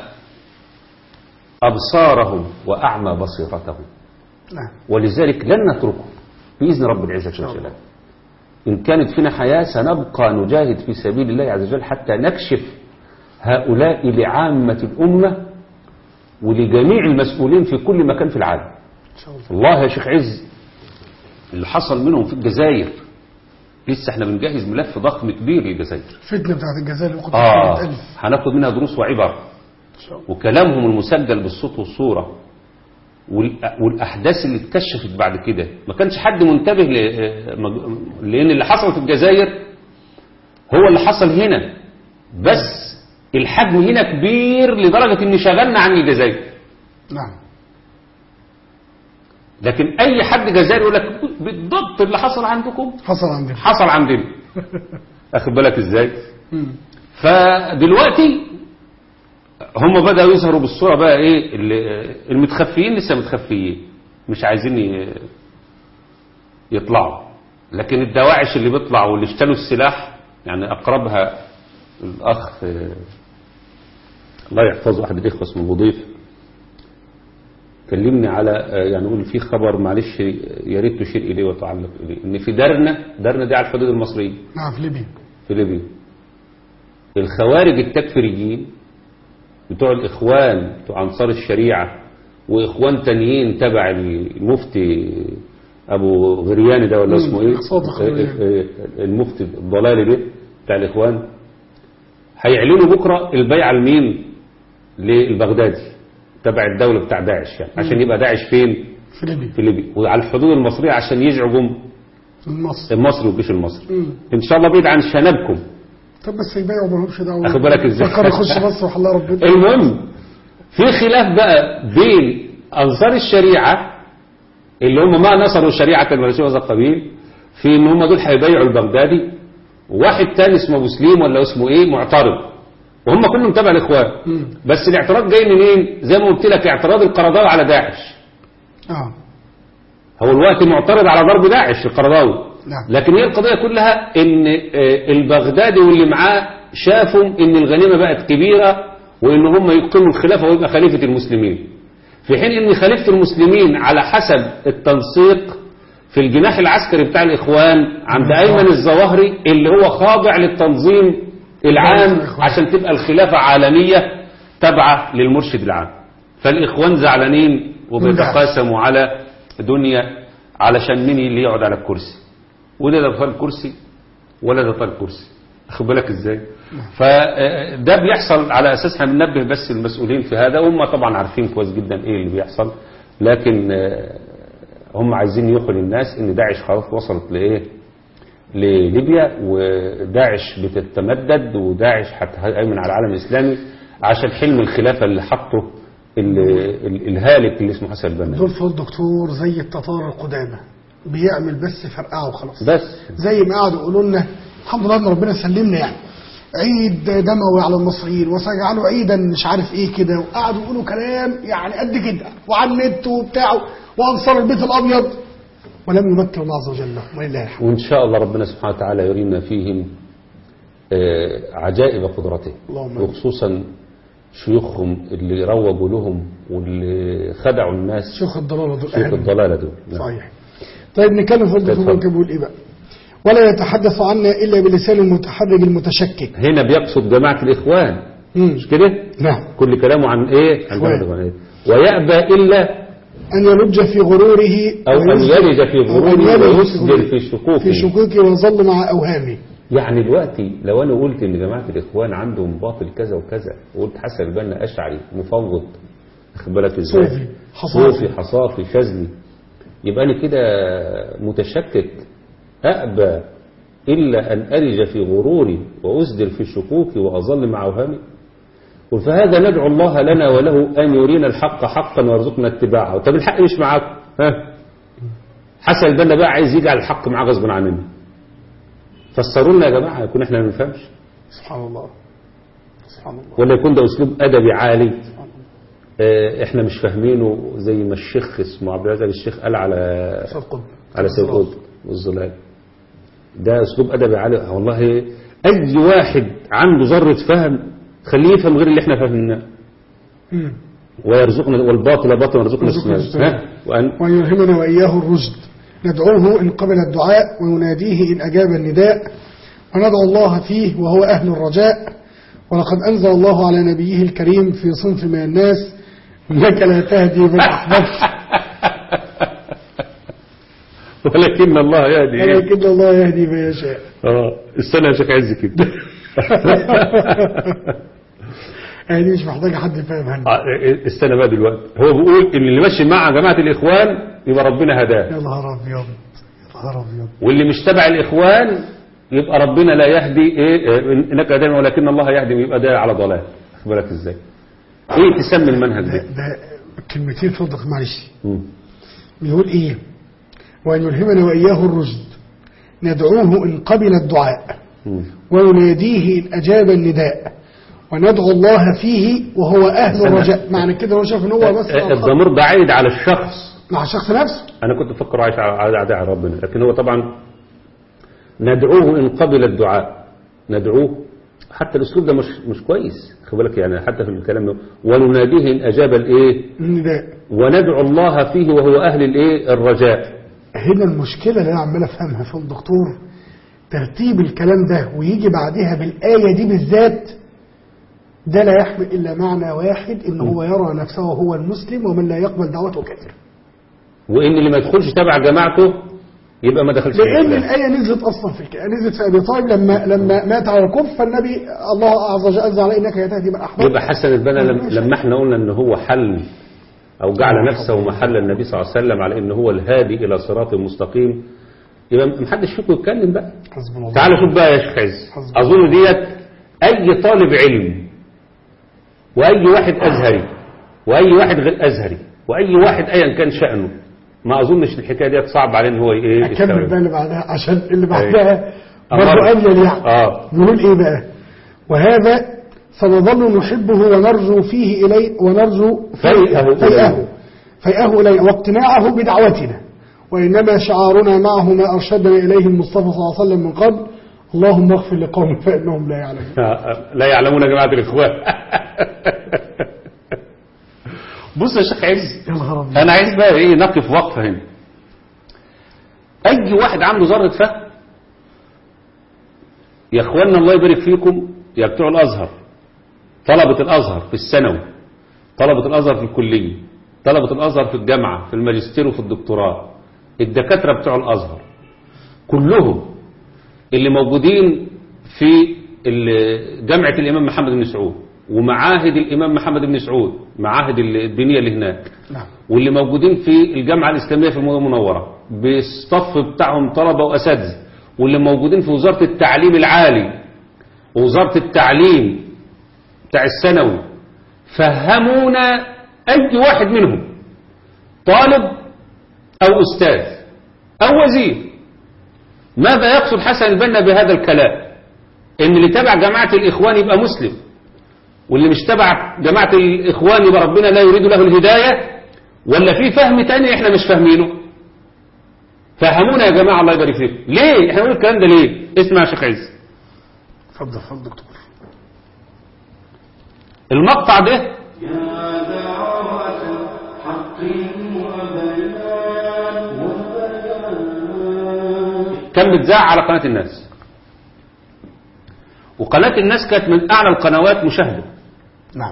أبصارهم وأعمى بصيرتهم نعم ولذلك لن نتركه بإذن رب العزة جل جلاله إن كانت فينا حياة سنبقى نجاهد في سبيل الله عز وجل حتى نكشف هؤلاء لعامة الأمة ولجميع المسؤولين في كل مكان في العالم ان شاء الله والله يا شيخ عز اللي حصل منهم في الجزائر لسه احنا بنجهز ملف ضخم كبير للجزائر الفتنه بتاعت الجزائر اللي كنت آه ألف هناخد منها دروس وعبر ان شاء الله وكلامهم المسجل بالصوت والصورة والأ- والأحداث اللي اتكشفت بعد كده ما كانش حد منتبه ل- مج- لأن اللي حصل في الجزائر هو اللي حصل هنا بس الحجم هنا كبير لدرجة ان شغلنا عن الجزائر نعم لكن اي حد جزائري يقول لك بالضبط اللي حصل عندكم حصل عندنا حصل عندنا اخد بالك ازاي مم. فدلوقتي هم بدأوا يظهروا بالصورة بقى ايه اللي- المتخفيين لسه متخفيين مش عايزين ي- يطلعوا لكن الدواعش اللي بيطلع واللي اشتروا السلاح يعني اقربها الاخ آه، الله يحفظه احد الاخوه اسمه ابو ضيف كلمني على آه، يعني يقول في خبر معلش يا ريت تشير اليه وتعلق اليه ان في درنا درنا دي على الحدود المصريه نعم في ليبيا في ليبيا الخوارج التكفيريين بتوع الإخوان بتوع أنصار الشريعة وإخوان تانيين تبع المفتي أبو غرياني ده ولا مم، اسمه إيه صادق غرياني. آه، آه، المفتي الضلالي ده بتاع الإخوان هيعلنوا بكرة البيعة لمين للبغدادي تبع الدولة بتاع داعش يعني عشان يبقى داعش فين في ليبيا في ليبيا وعلى الحدود المصرية عشان يزعجوا في مصر المصري والجيش المصري مم. إن شاء الله بعيد عن شنبكم طب بس يبيعوا ما لهمش دعوه أخد بالك إزاي؟ فكر يخش مصر وحلا ربنا المهم في خلاف بقى بين أنصار الشريعة اللي هم ما نصروا شريعة الملكية وهذا القبيل في ان هم دول هيبيعوا البغدادي وواحد تاني اسمه ابو سليم ولا اسمه ايه معترض وهم كلهم تبع الاخوان مم. بس الاعتراض جاي منين زي ما قلت لك اعتراض القرضاوي على داعش اه هو الوقت معترض على ضرب داعش القرضاوي نعم. لكن هي القضية كلها ان آه، البغدادي واللي معاه شافوا ان الغنيمة بقت كبيرة وان هم يقيموا الخلافة ويبقى خليفة المسلمين في حين ان خليفة المسلمين على حسب التنسيق في الجناح العسكري بتاع الاخوان عند ايمن الظواهري اللي هو خاضع للتنظيم العام الإخوان. عشان تبقى الخلافة عالمية تابعة للمرشد العام فالاخوان زعلانين وبيتقاسموا على دنيا علشان مين اللي يقعد على الكرسي وده ده طال كرسي ولا ده طال كرسي خد بالك ازاي فده بيحصل على اساس احنا بننبه بس المسؤولين في هذا وهم طبعا عارفين كويس جدا ايه اللي بيحصل لكن آه، هم عايزين يوحوا للناس ان داعش خلاص وصلت لايه لليبيا وداعش بتتمدد وداعش هتهيمن على العالم الاسلامي عشان حلم الخلافه اللي حطه ال- ال- الهالك اللي اسمه حسن البنا دول فول دكتور زي التتار القدامى بيعمل بس فرقعه وخلاص بس زي ما قعدوا يقولوا لنا الحمد لله ان ربنا سلمنا يعني عيد دموي على المصريين وسيجعلوا عيدا مش عارف ايه كده وقعدوا يقولوا كلام يعني قد كده وعلى النت وبتاع وانصار البيت الابيض ولم يمكن الله عز وجل لهم ولله الحمد وإن شاء الله ربنا سبحانه وتعالى يرينا فيهم آه، عجائب قدرته اللهم آمين. وخصوصا شيوخهم اللي روجوا لهم واللي خدعوا الناس شيوخ الضلاله دول شيوخ أهم. الضلالة دول نعم. صحيح طيب نتكلم في الدكتور اتفضل. ممكن بيقول ايه بقى ولا يتحدث عنا الا بلسان المتحرج المتشكك هنا بيقصد جماعة الإخوان مم. مش كده نعم كل كلامه عن إيه عن إخوان. جماعة الإخوان إيه؟ ويأبى إلا أن يلج في غروره أو أن ويصدر- يلج في أو أن غروره يلج ويصدر في شكوكه في شكوكه ويظل مع أوهامه يعني دلوقتي لو انا قلت ان جماعه الاخوان عندهم باطل كذا وكذا وقلت حسن البنا اشعري مفوض واخد بالك ازاي صوفي، حصافي. صوفي حصافي شاذلي يبقى انا كده متشكك ابى الا ان ارج في غروري واسدر في شكوكي واظل مع اوهامي قل فهذا ندعو الله لنا وله ان يرينا الحق حقا ويرزقنا اتباعه طب الحق مش معاكم ها حسن البنا بقى عايز يجعل الحق معاه غصب عننا فسروا لنا يا جماعه يكون احنا ما نفهمش سبحان الله سبحان الله ولا يكون ده اسلوب ادبي عالي سبحان الله آه، احنا مش فاهمينه زي ما الشيخ اسمه عبد العزيز الشيخ قال على سيد قطب على سيد قطب والظلال ده اسلوب ادبي عالي والله اي واحد عنده ذره فهم خليه يفهم غير اللي احنا فهمناه مم. ويرزقنا والباطل باطل ويرزقنا يرزقنا السماء ها وان وأن يلهمنا وإياه الرشد ندعوه إن قبل الدعاء ونناديه إن أجاب النداء وندعو الله فيه وهو أهل الرجاء ولقد أنزل الله على نبيه الكريم في صنف من الناس إنك لا تهدي من أحببت ولكن الله يهدي إيه؟ ولكن الله يهدي من يشاء اه استنى يا شيخ عز كده هذه مش محتاجة حد يفهمها لنا. آه، استنى بقى دلوقتي هو بيقول ان اللي ماشي مع جماعه الاخوان يبقى ربنا هداه يا نهار أبيض يا نهار أبيض واللي مش تبع الاخوان يبقى ربنا لا يهدي ايه آه، انك دائما ولكن الله يهدي ويبقى ده على ضلال خد بالك ازاي ايه تسمي المنهج ده, ده ده كلمتين صدق معلش مم. بيقول ايه وأن يلهمنا وإياه الرشد ندعوه إن قبل الدعاء مم. ونناديه إن أجاب النداء وندعو الله فيه وهو أهل استنى. الرجاء معنى كده هو شايف إن هو بس آه، الضمير ده عايد على الشخص مع الشخص نفسه انا كنت بفكر عايش على على اعداء ربنا لكن هو طبعا ندعوه ان قبل الدعاء ندعوه حتى الاسلوب ده مش مش كويس خد بالك يعني حتى في الكلام ده ونناديه ان اجاب الايه النداء وندعو الله فيه وهو اهل الايه الرجاء هنا المشكلة اللي أنا عمال أفهمها في الدكتور ترتيب الكلام ده ويجي بعدها بالآية دي بالذات ده لا يحمل إلا معنى واحد إن هو يرى نفسه هو المسلم ومن لا يقبل دعوته كافر وان اللي ما يدخلش تبع جماعته يبقى ما دخلش في لأن الإسلام. الآية نزلت أصلا في الك... نزلت في أبي طالب لما لما مات على الكفر فالنبي الله عز وجل أنزل عليه إنك لا تهدي من أحببت يبقى حسن البنا لم- لما احنا قلنا ان هو حل او جعل نفسه محل النبي صلى الله عليه وسلم على ان هو الهادي الى صراط مستقيم يبقى محدش فيكم يتكلم بقى حسبنا الله تعال شوف بقى يا شيخ عز حسبي. اظن ديت اي طالب علم واي واحد ازهري واي واحد غير ازهري واي واحد ايا كان شانه ما اظنش الحكايه ديت صعب عليه ان هو ايه أكمل يستوعب. بقى اللي بعدها عشان اللي بعدها أمر. برضه أجل يعني اه نقول إيه بقى وهذا فنظل نحبه ونرجو فيه إليه ونرجو فيئه فيئه فيئه إليه واقتناعه بدعوتنا وإنما شعارنا معه ما أرشدنا إليه المصطفى صلى الله عليه وسلم من قبل اللهم اغفر لقوم فإنهم لا يعلمون لا يعلمون يا جماعه الاخوان بص يا شيخ عز يا نهار أبيض. انا عايز بقى ايه نقف وقفه هنا اي واحد عنده ذره فهم يا اخوانا الله يبارك فيكم يا بتوع الازهر طلبه الازهر في الثانوي طلبه الازهر في الكليه طلبه الازهر في الجامعه في الماجستير وفي الدكتوراه الدكاتره بتوع الازهر كلهم اللي موجودين في ال- جامعة الإمام محمد بن سعود ومعاهد الإمام محمد بن سعود معاهد الدينية اللي هناك نعم واللي موجودين في الجامعة الإسلامية في المدن المنورة بالصف بتاعهم طلبة وأساتذة واللي موجودين في وزارة التعليم العالي ووزارة التعليم بتاع الثانوي فهمونا أي واحد منهم طالب أو أستاذ أو وزير ماذا يقصد حسن البنا بهذا الكلام إن اللي تبع جماعة الإخوان يبقى مسلم واللي مش تبع جماعة الإخوان يبقى ربنا لا يريد له الهداية ولا في فهم تاني احنا مش فاهمينه فهمونا يا جماعة الله يبارك فيكم ليه احنا بنقول الكلام ده ليه اسمع يا شيخ عز اتفضل اتفضل دكتور المقطع ده كان بيتذاع على قناة الناس وقناة الناس كانت من أعلى القنوات مشاهدة نعم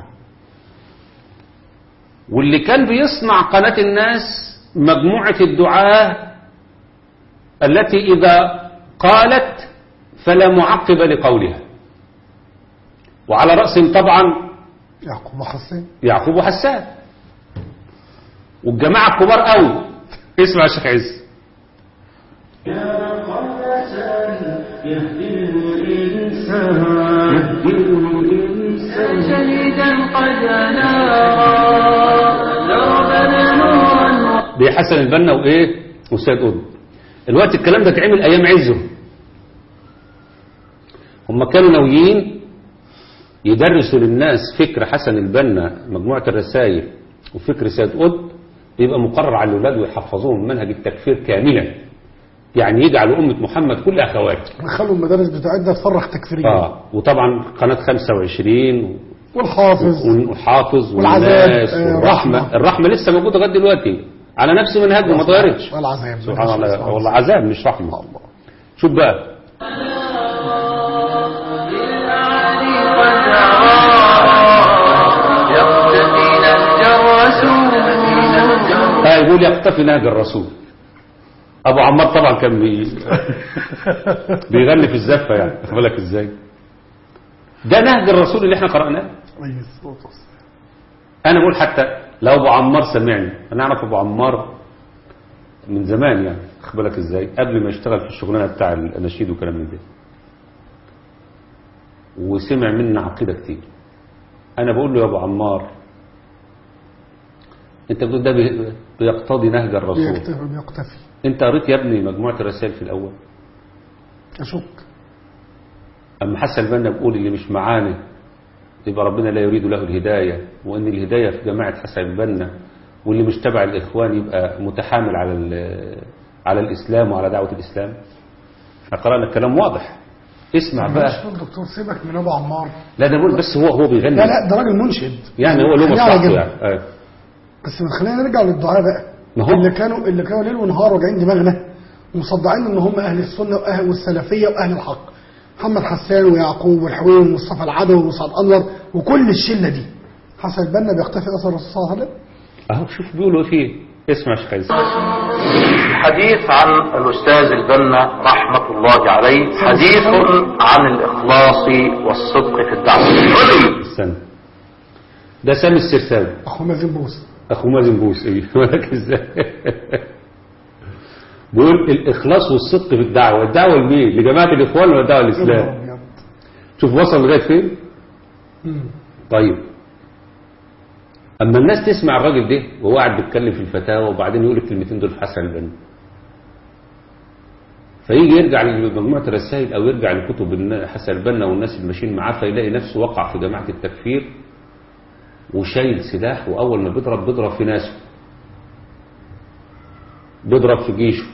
واللي كان بيصنع قناة الناس مجموعة الدعاة التي إذا قالت فلا معقب لقولها وعلى رأسهم طبعا يعقوب حسين يعقوب حسان والجماعة الكبار قوي اسمع يا شيخ عز شديدا قد نارا دربنا نورا بحسن البنا وايه وسيد قطب الوقت الكلام ده اتعمل ايام عزهم هم كانوا ناويين يدرسوا للناس فكر حسن البنا مجموعة الرسائل وفكر سيد قطب يبقى مقرر على الأولاد ويحفظوهم منهج التكفير كاملا يعني يجعلوا أمة محمد كلها خوارج خلوا المدارس بتاعتنا تفرح تكفيريا آه وطبعا قناة 25 والحافظ والحافظ والعذاب، والناس آه، والرحمة رحمة. الرحمة لسه موجودة لغاية دلوقتي على نفس منهجه ما اتغيرتش والعذاب سبحان الله والله عذاب مش رحمة الله شوف بقى يقتدي نهج الرسول ها يقول يقتفي نهج الرسول ابو عمار طبعا كان بي... بيغني في الزفه يعني واخد بالك ازاي ده نهج الرسول اللي احنا قراناه عليه الصلاة والسلام. انا بقول حتى لو ابو عمار سمعني انا اعرف ابو عمار من زمان يعني واخد بالك ازاي قبل ما يشتغل في الشغلانه بتاع الاناشيد وكلام من ده وسمع منا عقيده كتير انا بقول له يا ابو عمار انت بتقول ده بي- بيقتضي نهج الرسول بيكتفي بيقتفي انت قريت يا ابني مجموعه الرسائل في الاول أشك اما حسن البنا بيقول اللي مش معانا يبقى ربنا لا يريد له الهدايه وان الهدايه في جماعه حسن البنا واللي مش تبع الاخوان يبقى متحامل على ال- على الاسلام وعلى دعوه الاسلام احنا قرانا الكلام واضح اسمع مش بقى الدكتور سيبك من أبو عمار لا ده بقول بس هو هو بيغني لا لا ده راجل منشد يعني هو له خلينا على مصلحته جنب. يعني آه. بس خلينا نرجع للدعاء بقى ما هو- اللي كانوا اللي كانوا ليل ونهار واجعين دماغنا ومصدعين ان هم اهل السنه واهل والسلفيه واهل الحق محمد حسان ويعقوب والحويني ومصطفى العدوي ومسعد انور وكل الشله دي حسن البنا بيقتفي اثر الرسول صلى الله عليه وسلم اهو شوف بيقولوا إيه فيه اسمع يا شيخ عز الحديث عن الأستاذ البنا رحمة الله عليه حديث عن الإخلاص والصدق في الدعوة استنى ده سامي السرساوي اخو مازن بوس اخو مازن بوس ايه بالك ازاي بيقول الاخلاص والصدق في الدعوه الدعوه لمين لجماعه الاخوان ولا الدعوه يا للاسلام نهار أبيض. شوف وصل لغايه فين مم. طيب اما الناس تسمع الراجل ده وهو قاعد بيتكلم في الفتاوى وبعدين يقول الكلمتين دول في حسن البنا فيجي يرجع لمجموعه الرسائل او يرجع لكتب النا- حسن البنا والناس اللي ماشيين معاه فيلاقي نفسه وقع في جماعه التكفير وشايل سلاح واول ما بيضرب بيضرب في ناسه بيضرب في جيشه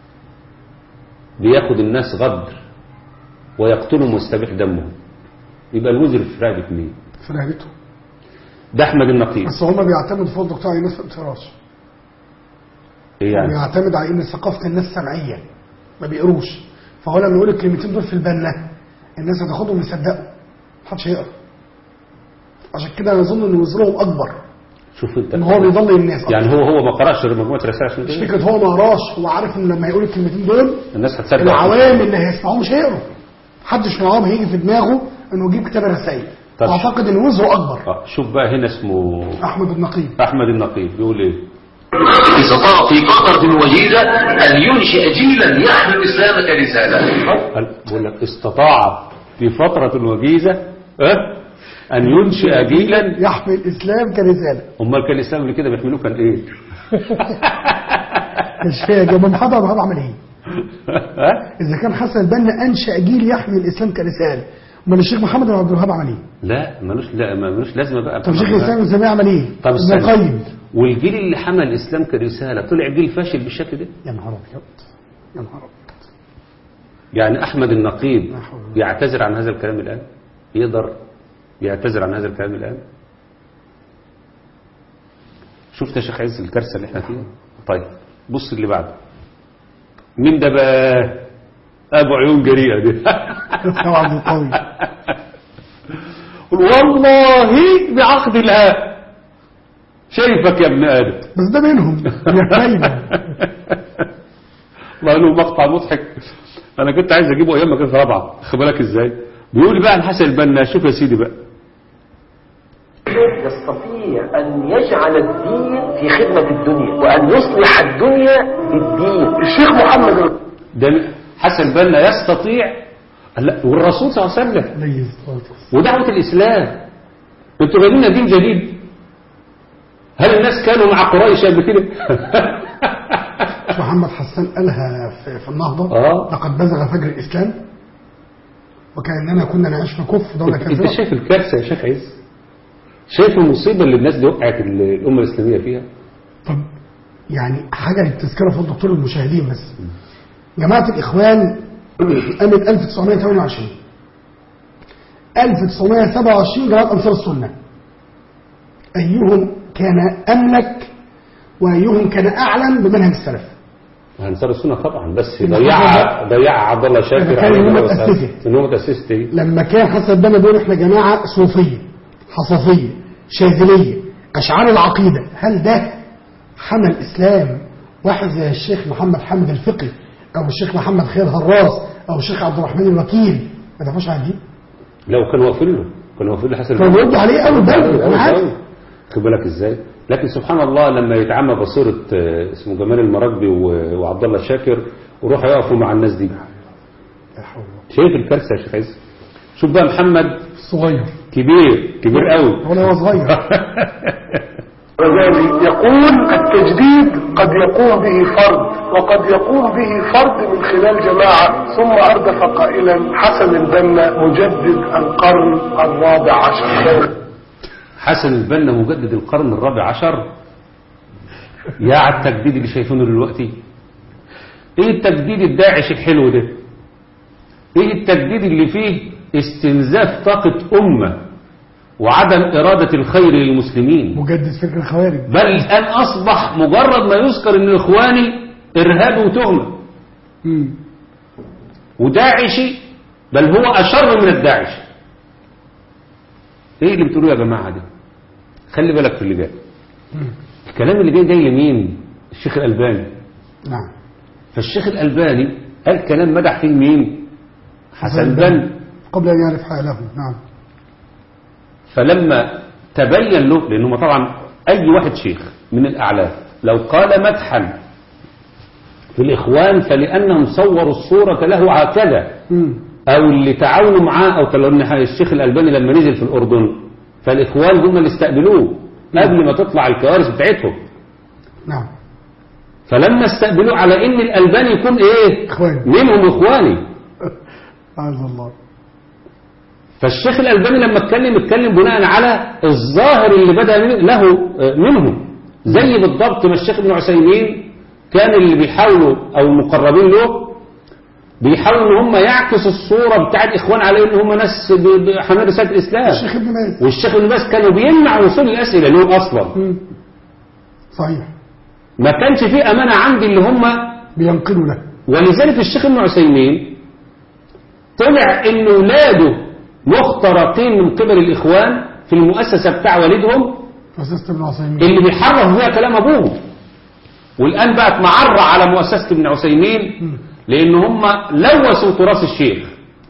بياخد الناس غدر ويقتلهم ويستبيح دمهم يبقى الوزر في رقبه مين في رهبته ده احمد النقيب بس هم بيعتمدوا فوق الدكتور على الناس في الفراش ايه يعني بيعتمد على ان ثقافه الناس سمعيه ما بيقروش فهو لما يقول الكلمتين دول في البنا الناس هتاخدهم يصدقوا محدش هيقرا عشان كده انا اظن ان وزرهم اكبر شوف انت ان هو بيضل الناس أكتر. يعني هو هو ما قراش غير مجموعه رسائل عشان مش كده فكره هو ما قراش هو عارف ان لما يقول الكلمتين دول الناس هتصدق العوام اللي هيسمعوه مش هيقروا محدش معاهم هيجي في دماغه انه يجيب كتاب الرسائل طب. اعتقد ان وزره اكبر آه، شوف بقى هنا اسمه احمد النقيب احمد النقيب بيقول ايه استطاع في فترة وجيزة أن ينشئ جيلا يحمل الإسلام كرسالة قال- بيقول لك استطاع في فترة وجيزة أه؟ أن ينشئ جيلا يحمل الاسلام كرساله أمال كان الإسلام اللي كده بيحملوه كان إيه؟ مش فاهم يا محمد عبد الوهاب عمل ايه ها؟ اذا كان حسن البنا انشا جيل يحمل الاسلام كرساله امال الشيخ محمد بن عبد الوهاب عمل ايه لا ملوش لا ملوش لازمة بقى طب شيخ الاسلام ابن تيميه عمل ايه طب ابن استنى. القيم والجيل اللي حمل الإسلام كرسالة طلع جيل فاشل بالشكل ده يا نهار ابيض يا نهار ابيض يعني أحمد النقيب لا حول ولا يعتذر عن هذا الكلام الآن يقدر يعتذر عن هذا الكلام الآن شفت يا شيخ عز الكارثة اللي احنا فيها طيب بص اللي بعده مين ده بقى أبو عيون جريئة دي يا عبد القوي والله بعقد الله شايفك يا ابن آدم بس ده منهم يا خايبه والله له مقطع مضحك انا كنت عايز اجيبه ايام ما كان في رابعه خد بالك ازاي بيقول لي بقى عن حسن البنا شوف يا سيدي بقى يستطيع أن يجعل الدين في خدمة الدنيا وأن يصلح الدنيا بالدين الشيخ محمد ده حسن البنا يستطيع لا والرسول صلى الله عليه وسلم عليه الصلاه والسلام ودعوه الاسلام انتوا جايبين لنا دين جديد هل الناس كانوا مع قريش قبل كده مش محمد حسان قالها في, في النهضه آه. لقد بزغ فجر الاسلام وكاننا كنا نعيش في كفر دوله انت كافره شايف الكارثه يا شيخ عز شايف المصيبه اللي الناس دي وقعت ال- الامه الاسلاميه فيها طب يعني حاجه للتذكره في الدكتور المشاهدين بس جماعه الاخوان قامت 1928 1927 جماعه انصار السنه ايهم كان املك وايهم كان اعلم بمنهج السلف انصار السنه طبعا بس إن ضيع هذا- ضيع عبد الله شاكر كان عليه يوم الصلاة والسلام. متأسسة. ان هو متاسست ايه لما كان حسن البنا بيقول احنا جماعه صوفيه حصفيه شاذليه اشعار العقيده هل ده حمى الاسلام واحد زي الشيخ محمد حامد الفقي او الشيخ محمد خير هراس او الشيخ عبد الرحمن الوكيل ما دافعوش عن دي لو كانوا واقفين له كانوا واقفين لحسن كانوا بيردوا عليه أول بأول، أنا عارف. خد بالك ازاي لكن سبحان الله لما يتعمى بصيره آه، اسمه جمال المراكبي و- وعبد الله شاكر وروحوا يقفوا مع الناس دي لا حول ولا شايف الكارثه يا شيخ عز شوف بقى محمد قوة. صغير كبير كبير قوي ولا هو صغير الغزالي يقول التجديد قد يقوم به فرد وقد يقوم به فرد من خلال جماعة ثم أردف قائلا حسن البنا مجدد القرن الرابع عشر حسن البنا مجدد القرن الرابع عشر يا على التجديد اللي شايفينه دلوقتي ايه التجديد الداعش الحلو ده ايه التجديد اللي فيه استنزاف طاقة أمة وعدم إرادة الخير للمسلمين مجدد فكر الخوارج بل الآن أصبح مجرد ما يذكر أن إخواني إرهابي وتهمة مم. وداعشي بل هو أشر من الداعش إيه اللي بتقولوه يا جماعة دي خلي بالك في اللي جاي الكلام اللي جاي جاي لمين الشيخ الألباني نعم فالشيخ الألباني قال كلام مدح فيه مين حسن بن قبل أن يعرف حاله نعم فلما تبين له لأنه طبعا أي واحد شيخ من الأعلام لو قال مدحا في الإخوان فلأنهم صوروا الصورة له هكذا مم. أو اللي تعاونوا معاه أو كانوا إن الشيخ الألباني لما نزل في الأردن فالإخوان هم اللي استقبلوه قبل ما تطلع الكوارث بتاعتهم نعم فلما استقبلوه على إن الألباني يكون إيه إخواني. منهم إخواني أعوذ الله فالشيخ الألباني لما اتكلم اتكلم بناء على الظاهر اللي بدأ من- له آه، منهم زي بالضبط ما الشيخ ابن عثيمين كان اللي بيحاولوا أو المقربين له بيحاولوا ان هم يعكسوا الصورة بتاع الإخوان على ان هم ناس ب- ب- حاملين رسالة الإسلام الشيخ ابن باز والشيخ ابن باز كانوا بيمنعوا وصول الأسئلة لهم أصلا مم. صحيح ما كانش فيه أمانة عندي اللي هم بينقلوا له ولذلك الشيخ ابن عثيمين طلع ان ولاده مخترقين من قبل الاخوان في المؤسسه بتاع والدهم أسست ابن عثيمين اللي بيحرف فيها كلام ابوهم والان بقت معره على مؤسسه ابن عثيمين لان هم لوثوا تراث الشيخ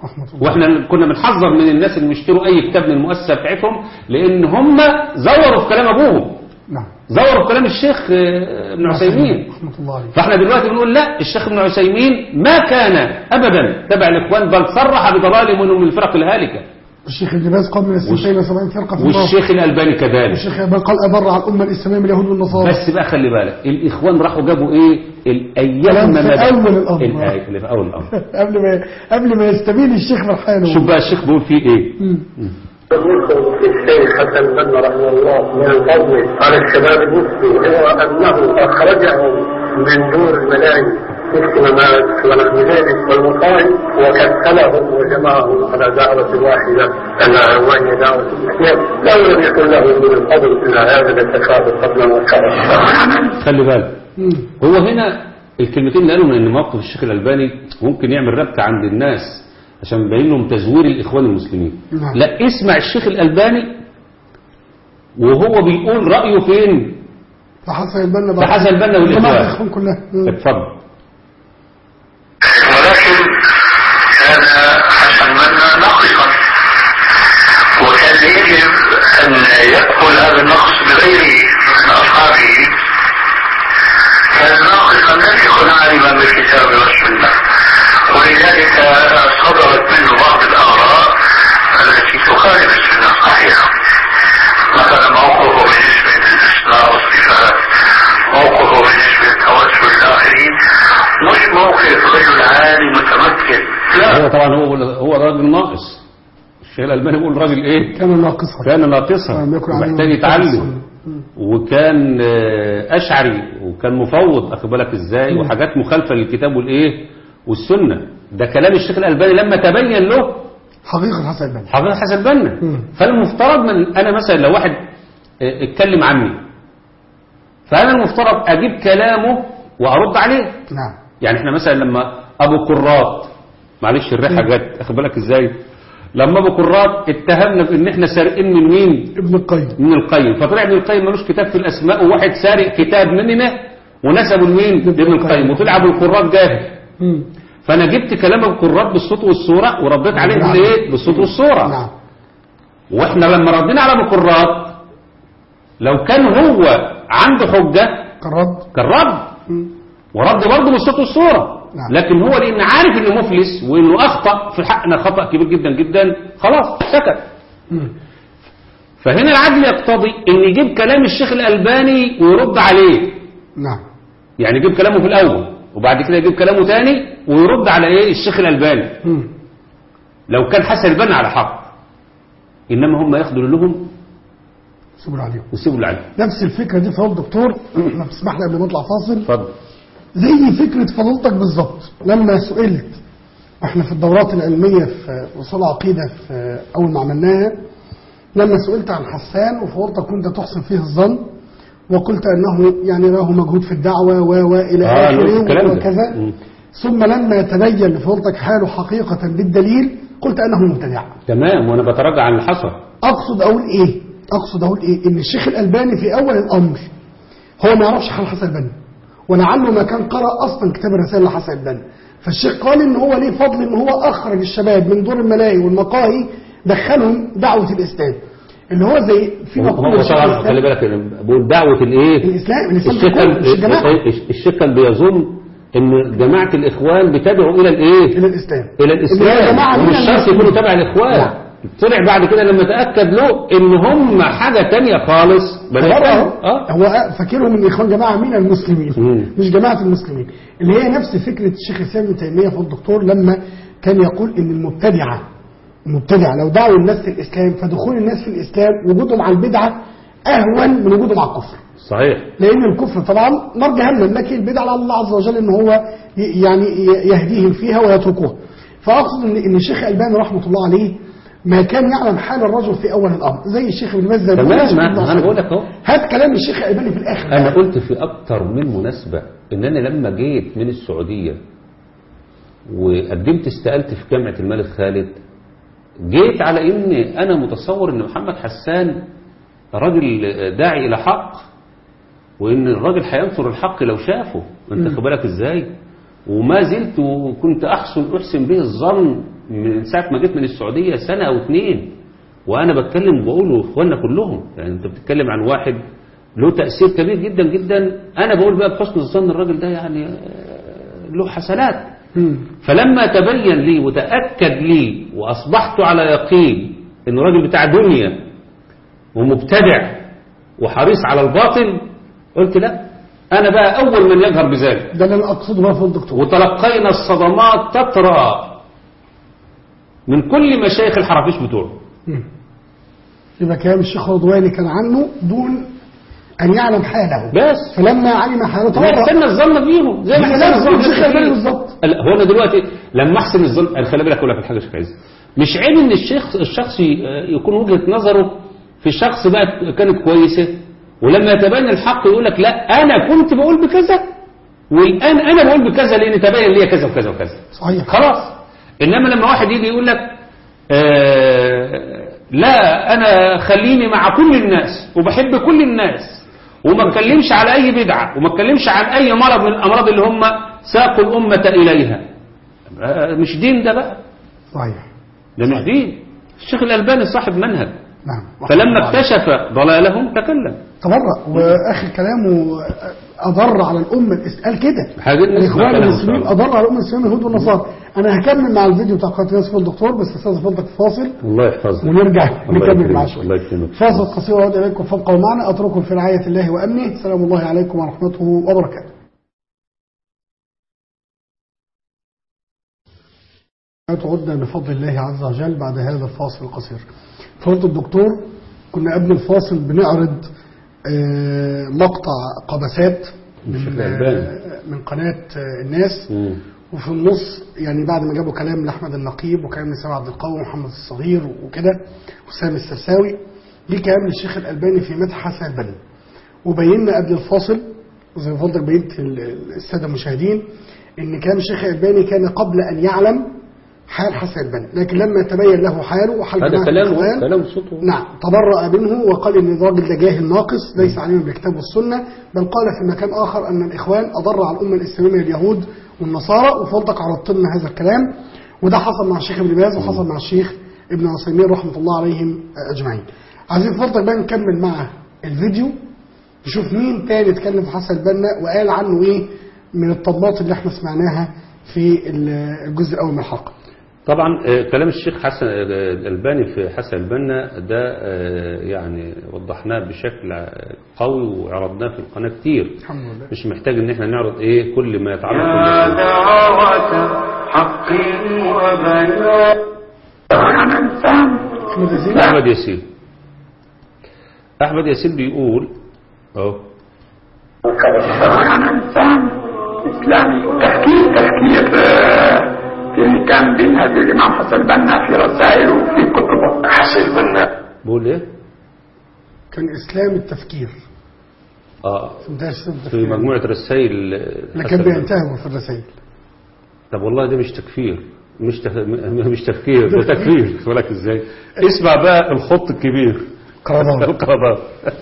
رحمة الله واحنا كنا بنحذر من الناس اللي بيشتروا اي كتاب من المؤسسه بتاعتهم لان هم زوروا في كلام ابوهم نعم زوروا في كلام الشيخ آه، ابن عثيمين رحمة الله عليه فاحنا دلوقتي بنقول لا الشيخ ابن عثيمين ما كان ابدا تبع الاخوان بل صرح بضلاله منهم من الفرق الهالكه الشيخ ابن باز قال من السنتين وسبعين فرقة في النار والشيخ الالباني كذلك الشيخ ابن قال أبر على الأمة الإسلامية من اليهود والنصارى بس بقى خلي بالك الاخوان راحوا جابوا ايه الايام كلام في بدأ- أول الأمر. الآية اللي في اول الامر قبل ما قبل ما يستبين الشيخ فرحان شوف بقى الشيخ بيقول فيه ايه يقول في الشيخ حسن بن رحمه الله من الفضل على الشباب المسلم هو انه اخرجه من دور الملاهي والسينمات ونحو ذلك والمصائب وكتلهم وجمعهم على دعوة واحدة ألا وهي دعوة الإسلام لو لم يكن له من الفضل إلا هذا لتكاد فضلا وكرما خلي بالك هو هنا الكلمتين اللي قالوا ان موقف الشيخ الالباني ممكن يعمل ربكه عند الناس عشان يبين لهم تزوير الاخوان المسلمين نعم. لا اسمع الشيخ الالباني وهو بيقول رايه فين فحسن البنا في حسن البنا والإخوان. جماعة الإخوان كلها مم. اتفضل ولكن كان حسن منا ناقصا وكان يجب ان يدخل هذا النقص بغيره من اصحابه كان ناقصا لم يكن عالما بالكتاب والسنه ولذلك صدرت منه بعض الاراء التي تخالف السنه الصحيحه مثلا موقفه بالنسبه للاسماء والصفات موقفه بالنسبه للتوسل الاخرين مش موقف رجل عالي متمكن لا هو طبعا هو هو راجل ناقص الشيخ الالباني بيقول راجل ايه كان ناقصا كان ناقصا لم يكن عليه ومحتاج من يتعلم مم. وكان آه، اشعري وكان مفوض اخد بالك ازاي وحاجات مخالفه للكتاب والايه والسنه ده كلام الشيخ الالباني لما تبين له حقيقة حسن البنا حضرتك حسن بنا مم. فالمفترض من انا مثلا لو واحد آه، اتكلم عني فانا المفترض اجيب كلامه وارد عليه نعم يعني احنا مثلا لما ابو قراط معلش الريحه جت اخد بالك ازاي لما ابو قراط اتهمنا بان احنا سارقين من مين ابن القيم من القيم فطلع ابن القيم ملوش كتاب في الاسماء وواحد سارق كتاب مننا ونسبه لمين لابن القيم وطلع ابو القراط جاهل مم. فانا جبت كلام ابو القراط بالصوت والصوره ورديت عليه نعم. بالايه بالصوت والصوره نعم واحنا لما ردينا على ابو القراط لو كان هو عنده حجه قررت كان رد مم. ورد برضه بالصوت والصوره نعم. لكن هو لان عارف انه مفلس وانه اخطا في حقنا خطا كبير جدا جدا خلاص سكت مم. فهنا العدل يقتضي ان يجيب كلام الشيخ الالباني ويرد عليه نعم يعني يجيب كلامه في الاول وبعد كده يجيب كلامه تاني ويرد على ايه الشيخ الالباني مم. لو كان حسن البنا على حق انما هم ياخدوا لهم سبل عليهم ويسيبوا اللي عليه نفس الفكرة دي فضل دكتور ما بتسمح لي قبل ما اطلع فاصل اتفضل زي فكرة فضيلتك بالظبط لما سئلت احنا في الدورات العلمية في وصول عقيدة في أول ما عملناها لما سئلت عن حسان وفضلتك كنت تحسن فيه الظن وقلت أنه يعني له مجهود في الدعوة و و إلى آه، قلت آخره الكلام ده. وكذا مم. ثم لما يتبين لفضلتك حاله حقيقة بالدليل قلت أنه مبتدع تمام وانا بتراجع عن اللي حصل أقصد أقول إيه أقصد أقول إيه إن الشيخ الألباني في أول الأمر هو ما يعرفش حال حسن البنا ولعله ما كان قرأ أصلا كتاب الرسالة لحسن البنا فالشيخ قال إن هو ليه فضل إن هو أخرج الشباب من دور الملاهي والمقاهي دخلهم دعوة الإسلام اللي هو زي في مقولة هو الشيخ طبعا الإسلام- خلي بالك أنا بقول دعوه الايه الإسلام الإسلام الشيخ كله مش الجماعة كان الشيخ كان بيظن ان جماعه الاخوان بتدعو الى الايه إلى الإسلام الى إن يا الاسلام جماعة ومش مين شرط المسلمين؟ يكونوا تبع الاخوان نعم. طلع بعد كده لما تاكد له ان هم حاجه تانية خالص بدأ مرة يتكلم. أهو. اه هو فاكرهم ان اخوان جماعه من المسلمين مم. مش جماعه المسلمين اللي هي نفس فكره الشيخ الاسلام ابن تيميه في الدكتور لما كان يقول ان المبتدعه المبتدع لو دعوا الناس للاسلام فدخول الناس في الاسلام وجودهم على البدعه اهون من وجودهم على الكفر صحيح لان الكفر طبعا نار جهنم لكن البدعه على الله عز وجل ان هو ي- يعني ي- يهديهم فيها ويتركوها فاقصد ان ان الشيخ الباني رحمه الله عليه ما كان يعلم حال الرجل في اول الامر زي الشيخ ابن باز زي ما قلنا تمام الشيخ ابن ما انا عثيمين. بقول لك اهو هات كلام الشيخ الألباني في الآخر انا قلت في اكتر من مناسبه ان انا لما جيت من السعوديه وقدمت استقالتي في جامعه الملك خالد جيت على ان انا متصور ان محمد حسان راجل داعي الى حق وان الراجل هينصر الحق لو شافه انت خد بالك ازاي وما زلت وكنت احسن احسن به الظن من ساعة ما جيت من السعودية سنة أو اتنين وأنا بتكلم وبقول إخواننا كلهم يعني أنت بتتكلم عن واحد له تأثير كبير جدا جدا أنا بقول بقى بحسن الظن الراجل ده يعني آه، له حسنات مم. فلما تبين لي وتأكد لي وأصبحت على يقين إنه راجل بتاع دنيا ومبتدع وحريص على الباطل قلت لا أنا بقى أول من يجهر بذلك ده اللي انا اقصده بقى في الدكتور وتلقينا الصدمات تترى من كل مشايخ الحرافيش بتوعه مم. يبقى كلام الشيخ رضواني كان عنه دون ان يعلم حاله بس فلما علم حاله تورط نحسن الظن بيهم زي ما زي احسن الظن الظن في الشيخ بيهم. بالظبط. لا، هو انا دلوقتي لما احسن الظن أنا خلي بالك اقول لك الحاجه يا شيخ عايز مش عيب ان الشيخ الشخص ي- يكون وجهه نظره في شخص بقى كانت كويسه ولما يتبين الحق يقول لك لا انا كنت بقول بكذا والان انا بقول بكذا لان تبين لي كذا وكذا وكذا صحيح خلاص انما لما واحد يجي يقول لك آه لا انا خليني مع كل الناس وبحب كل الناس وما اتكلمش على اي بدعه وما اتكلمش عن اي مرض من الامراض اللي هم ساقوا الامه اليها آه مش دين ده بقى صحيح ده مش دين الشيخ الالباني صاحب منهج نعم فلما اكتشف ضلالهم تكلم تبرأ واخر كلامه اضر على الامه الإس- قال كده حاجة نسمع الاخوان كلامه المسلمين طبعا. اضر على الامه الاسلاميه اليهود والنصارى انا هكمل مع الفيديو بتاع قناه يوسف الدكتور بس استاذ فضلك فاصل الله يحفظك ونرجع الله نكمل يكرمك. مع شوية الله يكرمك فاصل قصير وعود اليكم فابقوا معنا اترككم في رعايه الله وامنه سلام الله عليكم ورحمته وبركاته عدنا بفضل الله عز وجل بعد هذا الفاصل القصير فضل الدكتور كنا قبل الفاصل بنعرض آه، مقطع قبسات من, الشيخ الألباني. آه، من قناة آه، الناس مم. وفي النص يعني بعد ما جابوا كلام لأحمد النقيب وكلام لسامع عبد القوي ومحمد الصغير وكده وسام السرساوي ليه كلام للشيخ الألباني في مدح حسن البنا وبينا قبل الفاصل زي ما فضلك بينت ال- السادة المشاهدين ان كلام الشيخ الألباني كان قبل أن يعلم حال حسن البنا لكن لما تبين له حاله وحال هذا جماعة كلامه الإخوان كلام صوته نعم تبرأ منه وقال ان الراجل ده جاهل ناقص ليس عليهم بالكتاب والسنة بل قال في مكان آخر أن الإخوان أضر على الأمة الإسلامية اليهود والنصارى وفضلك عرضت لنا هذا الكلام وده حصل مع الشيخ ابن باز وحصل مع الشيخ ابن عثيمين رحمة الله عليهم أجمعين عايزين فضلك بقى نكمل مع الفيديو نشوف مين تاني اتكلم في حسن البنا وقال عنه ايه من الطبات اللي احنا سمعناها في الجزء الأول من الحلقة طبعا آه، كلام الشيخ حسن آه، الألباني في حسن البنا ده آه، يعني وضحناه بشكل آه، قوي وعرضناه في القناة كتير الحمد لله مش محتاج ان احنا نعرض ايه كل ما يتعلق يا بالمسألة. دعوة حق وبيان احمد يزيد احمد ياسين احمد ياسين بيقول اهو عن إنسان إسلامي تفكير تفكير آه، في اللي كان بينهج الإمام حسن البنا في رسائله وفي كتبه حسن البنا بيقول ايه كان إسلام التفكير اه ده إسلام في التفكير مجموعة رسائل اللي كان بينتهبوا في الرسائل طب والله ده مش تكفير مش تف... م- مش تفكير ده تكفير خد بالك ازاي اسمع بقى الخط الكبير قرارات القرارات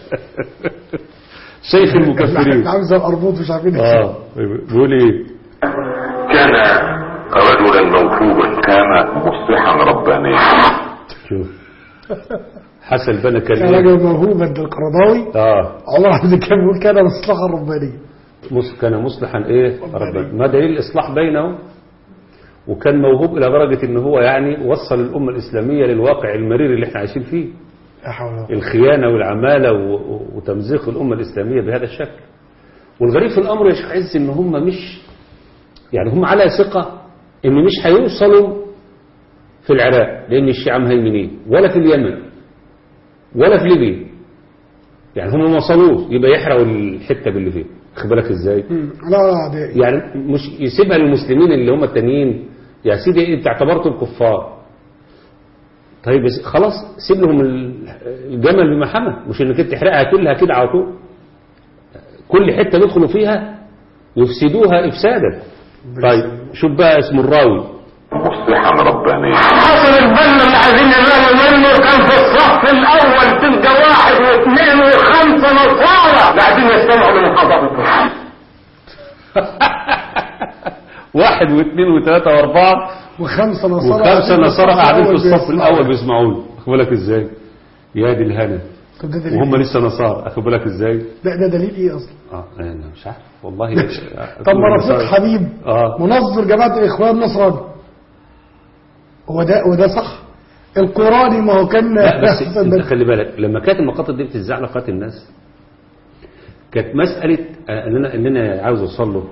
شيخ المكفرين عامل زي الأربوط مش عارفين اه بيقول ايه كان رجلا موهوبا كان مصلحا ربانيا شوف حسن بنا كان كان ايه راجل موهوب عند القرضاوي اه عمر عبد الكريم بيقول كان مصلحة ربانية مص- كان مصلحا ايه ربنا ما دليل الاصلاح بينهم وكان موهوب الى درجه ان هو يعني وصل الامه الاسلاميه للواقع المرير اللي احنا عايشين فيه لا حول ولا قوة. الخيانه والعماله و- و- وتمزيق الامه الاسلاميه بهذا الشكل والغريب في الامر يا شيخ عز ان هم مش يعني هم على ثقه ان مش هيوصلوا في العراق لان الشيعه مهيمنين ولا في اليمن ولا في ليبيا يعني هم ما وصلوش يبقى يحرقوا الحته باللي فيه خد بالك ازاي مم. لا لا ده يعني مش يسيبها للمسلمين اللي هم التانيين يا سيدي انت اعتبرتهم كفار طيب بس خلاص سيب لهم ال- الجمل بما حمل مش انك انت تحرقها كلها كده على طول كل حته يدخلوا فيها يفسدوها افسادا طيب شوف بقى اسم الراوي مصلحا ربانيا حصل البنا اللي عايزين يناموا منه كان في الصف الاول تلقى واحد واثنين وخمسه نصارى قاعدين يستمعوا لمحاضرته واحد واثنين وثلاثة واربعة وخمسة نصارى وخمسة قاعدين نصارى قاعدين في الصف بيسمعوا. الأول بيسمعون أخد بالك إزاي يا دي الهنا طب ده دليل وهم إيه؟ لسه نصارى أخد بالك إزاي لا ده دليل ايه اصلا اه انا مش عارف والله طب ما رفيق حبيب اه منظر جماعة الإخوان النصراني هو ده هو ده صح القراني ما هو كان لا بس انت خلي بالك لما كانت المقاطع دي بتتذاع لقات الناس كانت مسألة آه، ان انا ان انا عاوز اوصل له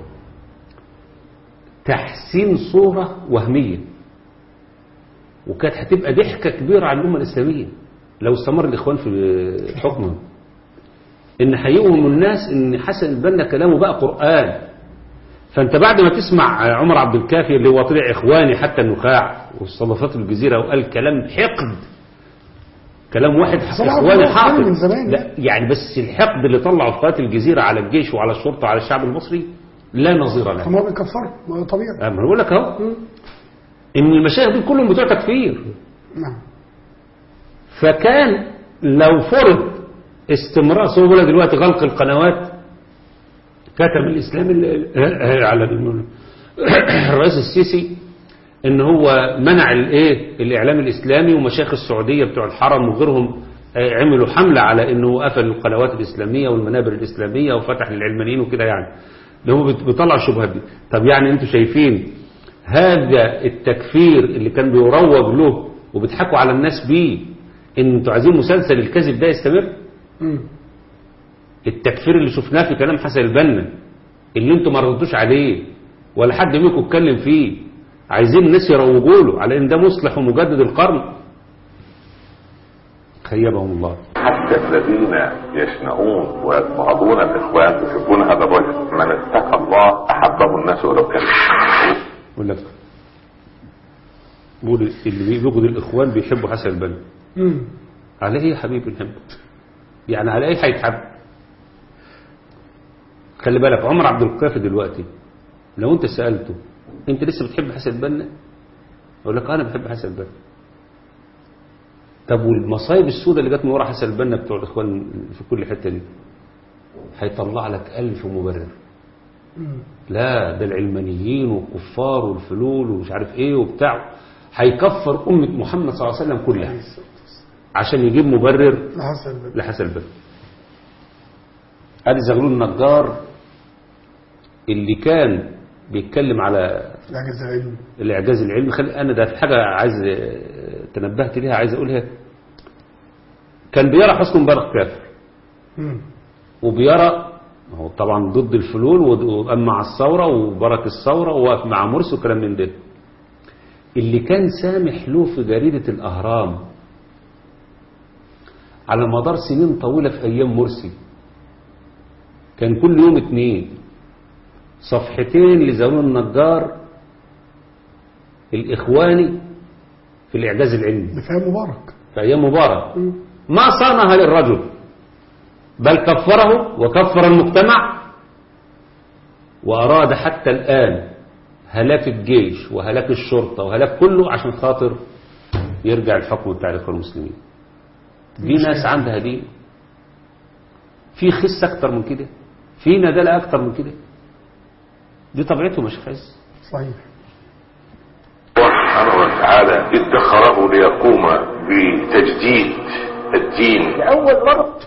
تحسين صورة وهمية وكانت هتبقى ضحكة كبيرة على الأمة الإسلامية لو استمر الإخوان في حكمهم إن هيوهم الناس إن حسن البنا كلامه بقى قرآن فأنت بعد ما تسمع عمر عبد الكافي اللي هو طلع إخواني حتى النخاع واستضافات الجزيرة وقال كلام حقد كلام واحد صراحة إخواني هو حاقد من زمان. لا يعني بس الحقد اللي طلعه في قناة الجزيرة على الجيش وعلى الشرطة وعلى الشعب المصري لا نظير له طب ما هو بيكفر ما هو طبيعي أما أنا بقول لك أهو إن المشايخ دول كلهم بتوع تكفير نعم فكان لو فرض استمرار سوى بقول لك دلوقتي غلق القنوات كتب الإسلام ال- على الم- الرئيس السيسي ان هو منع الايه الاعلام الاسلامي ومشايخ السعوديه بتوع الحرم وغيرهم آه، عملوا حمله على انه قفل القنوات الاسلاميه والمنابر الاسلاميه وفتح للعلمانيين وكده يعني اللي هو بت- بيطلع الشبهات دي طب يعني انتوا شايفين هذا التكفير اللي كان بيروج له وبيضحكوا على الناس بيه ان انتوا عايزين مسلسل الكذب ده يستمر مم. التكفير اللي شفناه في كلام حسن البنا اللي انتوا ما ردتوش عليه ولا حد منكم اتكلم فيه عايزين الناس يروجوا له على ان ده مصلح ومجدد القرن خيبهم الله حتى الذين يشنعون ويبغضون الاخوان يحبون هذا الرجل من اتقى الله احبه الناس ولو كان يقول لك بيقول اللي بيبغض الاخوان بيحبوا حسن البنا مم. على ايه يا حبيبي نحب يعني على ايه هيتحب خلي بالك عمر عبد الكافي دلوقتي لو انت سالته انت لسه بتحب حسن البنا يقول لك انا بحب حسن البنا طب والمصايب السوداء اللي جت من ورا حسن البنا بتوع الاخوان في كل حته دي هيطلع لك ألف مبرر مم. لا ده العلمانيين والكفار والفلول ومش عارف ايه وبتاع هيكفر أمة محمد صلى الله عليه وسلم كلها عشان يجيب مبرر لحسن البنا. لحسن البنا ادي زغلول النجار اللي كان بيتكلم على العجز العلمي الاعجاز العلمي خلي انا ده في حاجه عايز آه، تنبهت ليها عايز اقولها كان بيرى حسن مبارك كافر مم. وبيرى هو طبعا ضد الفلول وقام مع الثوره وبرك الثوره ووقف مع مرسي وكلام من ده اللي كان سامح له في جريده الاهرام على مدار سنين طويله في ايام مرسي كان كل يوم اتنين صفحتين لزغلول النجار الإخواني في الإعجاز العلمي ده فيها مبارك في أيام مبارك ما صانها للرجل بل كفره وكفر المجتمع وأراد حتى الآن هلاك الجيش وهلاك الشرطة وهلاك كله عشان خاطر يرجع الحكم بتاع الإخوان المسلمين دي ناس عندها دين في خس أكتر من كده في ندالة أكتر من كده دي طبيعتهم يا شيخ عز صحيح سبحانه وتعالى ادخره ليقوم بتجديد الدين لأول مرة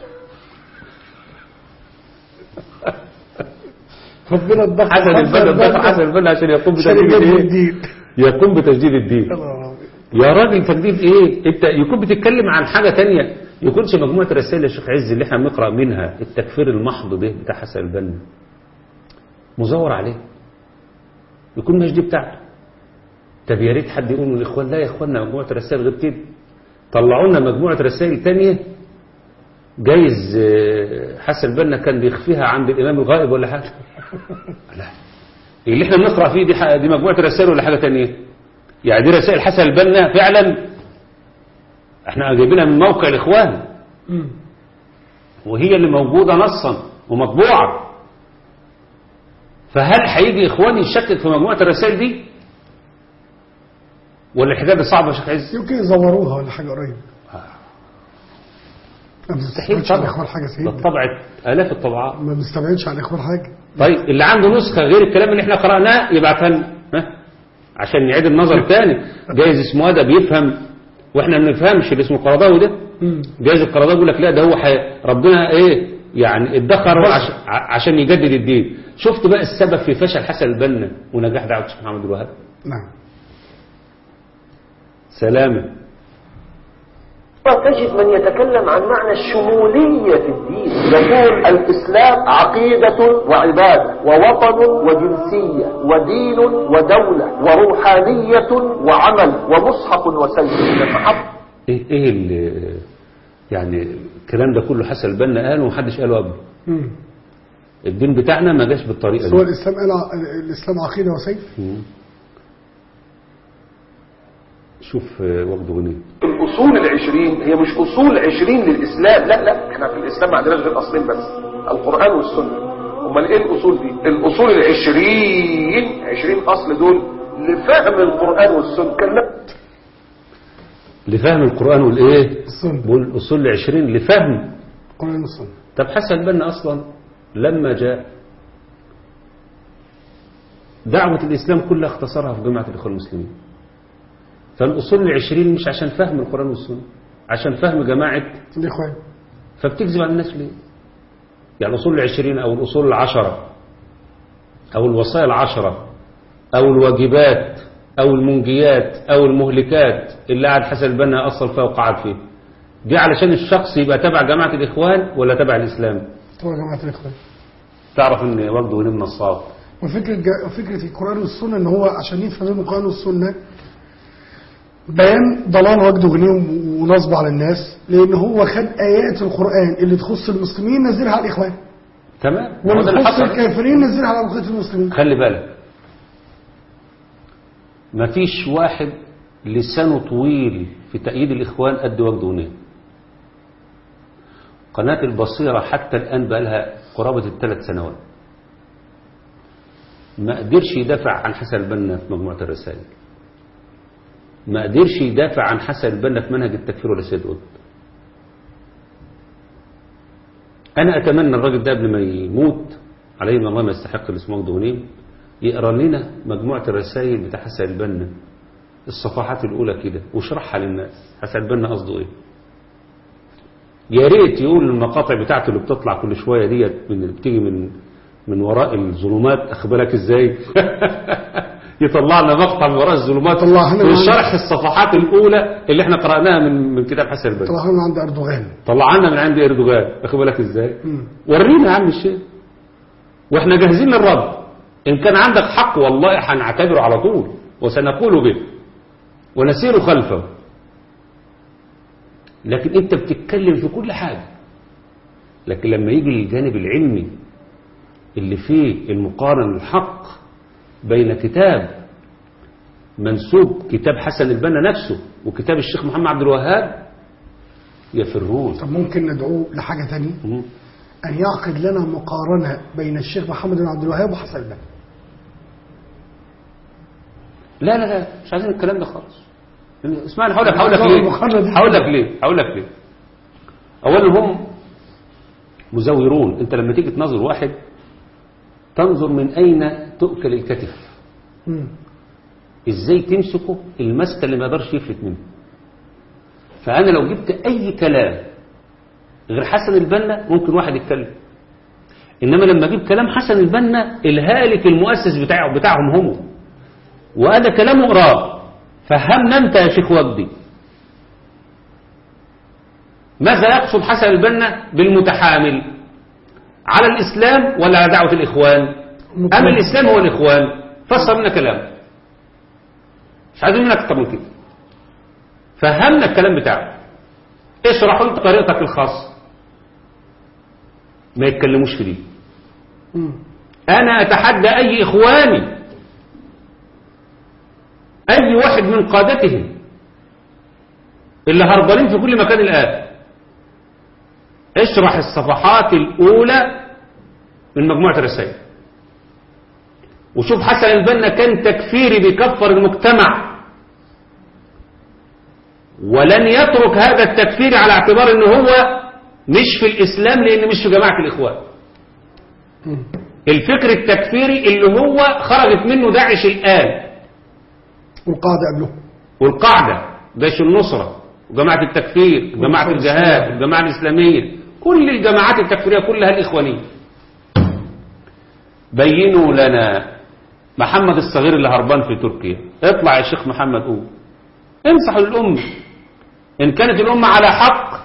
ربنا ادخل حسن البنا ادخل حسن البنا عشان يقوم عشان بتجديد يجدد ايه الدين يقوم بتجديد الدين الله يا راجل تجديد ايه انت يكون بتتكلم عن حاجة تانية يكونش مجموعة رسائل يا شيخ عز اللي احنا بنقرأ منها التكفير المحض ده بتاع حسن البنا مزور عليه يكون مش دي بتاعته طب يا ريت حد يقول للاخوان لا يا اخوانا مجموعة رسائل غير كده طلعوا لنا مجموعة رسائل تانية جايز آه، حسن البنا كان بيخفيها عند الامام الغائب ولا حاجة لا اللي احنا بنقرأ فيه دي, ح- دي مجموعة رسائل ولا حاجة تانية يعني دي رسائل حسن البنا فعلا احنا جايبينها من موقع الاخوان مم. وهي اللي موجودة نصا ومطبوعة فهل هيجي اخوان يشكك في مجموعة الرسائل دي ولا الحكاية دي صعبة يا شيخ عز يمكن يزوروها ولا حاجة قريب ما مستحيل بنستبعدش عن طبعا الإخوان حاجة ده سيدنا طبعت آلاف الطبعات ما بنستبعدش عن الإخوان حاجة طيب اللي عنده نسخة غير الكلام اللي احنا قرأناه يبعتها لنا ها عشان يعيد النظر تاني جايز اسمه ده بيفهم واحنا ما بنفهمش اللي اسمه قرضاوي ده مم. جايز القرضاوي يقول لك لا ده هو حي... ربنا ايه يعني ادخر عش... ع- عشان يجدد الدين شفت بقى السبب في فشل حسن البنا ونجاح دعوه الشيخ محمد الوهاب نعم سلامه تجد من يتكلم عن معنى الشمولية في الدين يقول الإسلام عقيدة وعبادة ووطن وجنسية ودين ودولة وروحانية وعمل ومصحف وسيد المحبة ايه ايه اللي يعني الكلام ده كله حسن البنا قاله ومحدش قاله قبله مم. الدين بتاعنا ما جاش بالطريقه بس هو دي الإسلام قال ع- الإسلام عقيدة وسيف مم. شوف آه، وجد غنيه الأصول العشرين هي مش أصول عشرين للإسلام لا لا احنا في الإسلام ما عندناش غير أصلين بس القرآن والسنة أمال إيه الأصول دي الأصول العشرين عشرين أصل دول لفهم القرآن والسنة كلمة لفهم القرآن والإيه السنة والأصول العشرين لفهم القرآن والسنة طب حسن البنا أصلا لما جاء دعوة الإسلام كلها اختصرها في جماعة الإخوان المسلمين فالأصول العشرين مش عشان فهم القرآن والسنة عشان فهم جماعة الإخوان فبتكذب على الناس ليه يعني الأصول العشرين أو الأصول العشرة أو الوصايا العشرة أو الواجبات أو المنجيات أو المهلكات اللي قعد حسن البنا أصل فيها وقعد فيه دي علشان الشخص يبقى تبع جماعة الإخوان ولا تبع الإسلام طبعا جماعة الإخوان تعرف ان وجده ونم نصاب وفكرة جا- فكرة القرآن والسنة ان هو عشان يفهم القرآن والسنة بيان ضلال وجد وغنيهم ونصب على الناس لان هو خد ايات القرآن اللي تخص المسلمين نزلها على الاخوان تمام هو واللي ده اللي تخص حصل الكافرين نزلها على بقية المسلمين خلي بالك مفيش واحد لسانه طويل في تأييد الإخوان قد وجد ونم قناة البصيرة حتى الآن بقى لها قرابة الثلاث سنوات ما قدرش يدافع عن حسن البنا في مجموعة الرسائل ما قدرش يدافع عن حسن البنا في منهج التكفير ولا سيد قطب أنا أتمنى الراجل ده قبل ما يموت عليه من الله ما يستحق اللي اسمه وجد غنيم يقرا لنا مجموعة الرسائل بتاع حسن البنا الصفحات الأولى كده واشرحها للناس حسن البنا قصده إيه يا ريت يقول المقاطع بتاعته اللي بتطلع كل شوية ديت من اللي بتيجي من من وراء الظلمات أخبرك إزاي يطلع لنا مقطع من وراء الظلمات طلع لنا من- وشرح الصفحات الأولى اللي احنا قرأناها من من كتاب حسن البنا طلعوا من عند اردوغان طلع لنا من عند اردوغان واخد بالك ازاي مم. ورينا يا عم الشيخ واحنا جاهزين للرد ان كان عندك حق والله هنعتبره على طول وسنقول به ونسير خلفه لكن انت بتتكلم في كل حاجة لكن لما يجي الجانب العلمي اللي فيه المقارنة الحق بين كتاب منسوب كتاب حسن البنا نفسه وكتاب الشيخ محمد عبد الوهاب يفرون طب ممكن ندعوه لحاجة تانية مم. أن يعقد لنا مقارنة بين الشيخ محمد بن عبد الوهاب وحسن البنا لا لا لا مش عايزين الكلام ده خالص اسمعني هقول لك هقول لك الله ليه المقارنة دي. هقول لك ليه هقول لك ليه اولا هم مزورون انت لما تيجي تنظر واحد تنظر من اين تؤكل الكتف مم. ازاي تمسكه المسكه اللي ما يقدرش يفلت منه فانا لو جبت اي كلام غير حسن البنا ممكن واحد يتكلم انما لما اجيب كلام حسن البنا الهالك المؤسس بتاعه بتاعهم هم وهذا كلامه قراب فهمنا انت يا شيخ وجدي ماذا يقصد حسن البنا بالمتحامل على الاسلام ولا على دعوه الاخوان ام الاسلام هو الاخوان فسر لنا كلام مش عايزين منك اكتر من كده فهمنا الكلام بتاعه اشرح انت طريقتك الخاصه ما يتكلموش في دي مم. انا اتحدى اي اخواني اي واحد من قادتهم اللي هربانين في كل مكان الان اشرح الصفحات الاولى من مجموعه الرسائل وشوف حسن البنا كان تكفيري بيكفر المجتمع ولن يترك هذا التكفير على اعتبار ان هو مش في الاسلام لان مش في جماعه الاخوان الفكر التكفيري اللي هو خرجت منه داعش الآن والقاعدة قبله والقاعدة جيش النصرة وجماعة التكفير وجماعة الجهاد والجماعة الإسلامية كل الجماعات التكفيرية كلها الإخوانية بينوا لنا محمد الصغير اللي هربان في تركيا اطلع يا شيخ محمد قول انصح الأمة إن كانت الأمة على حق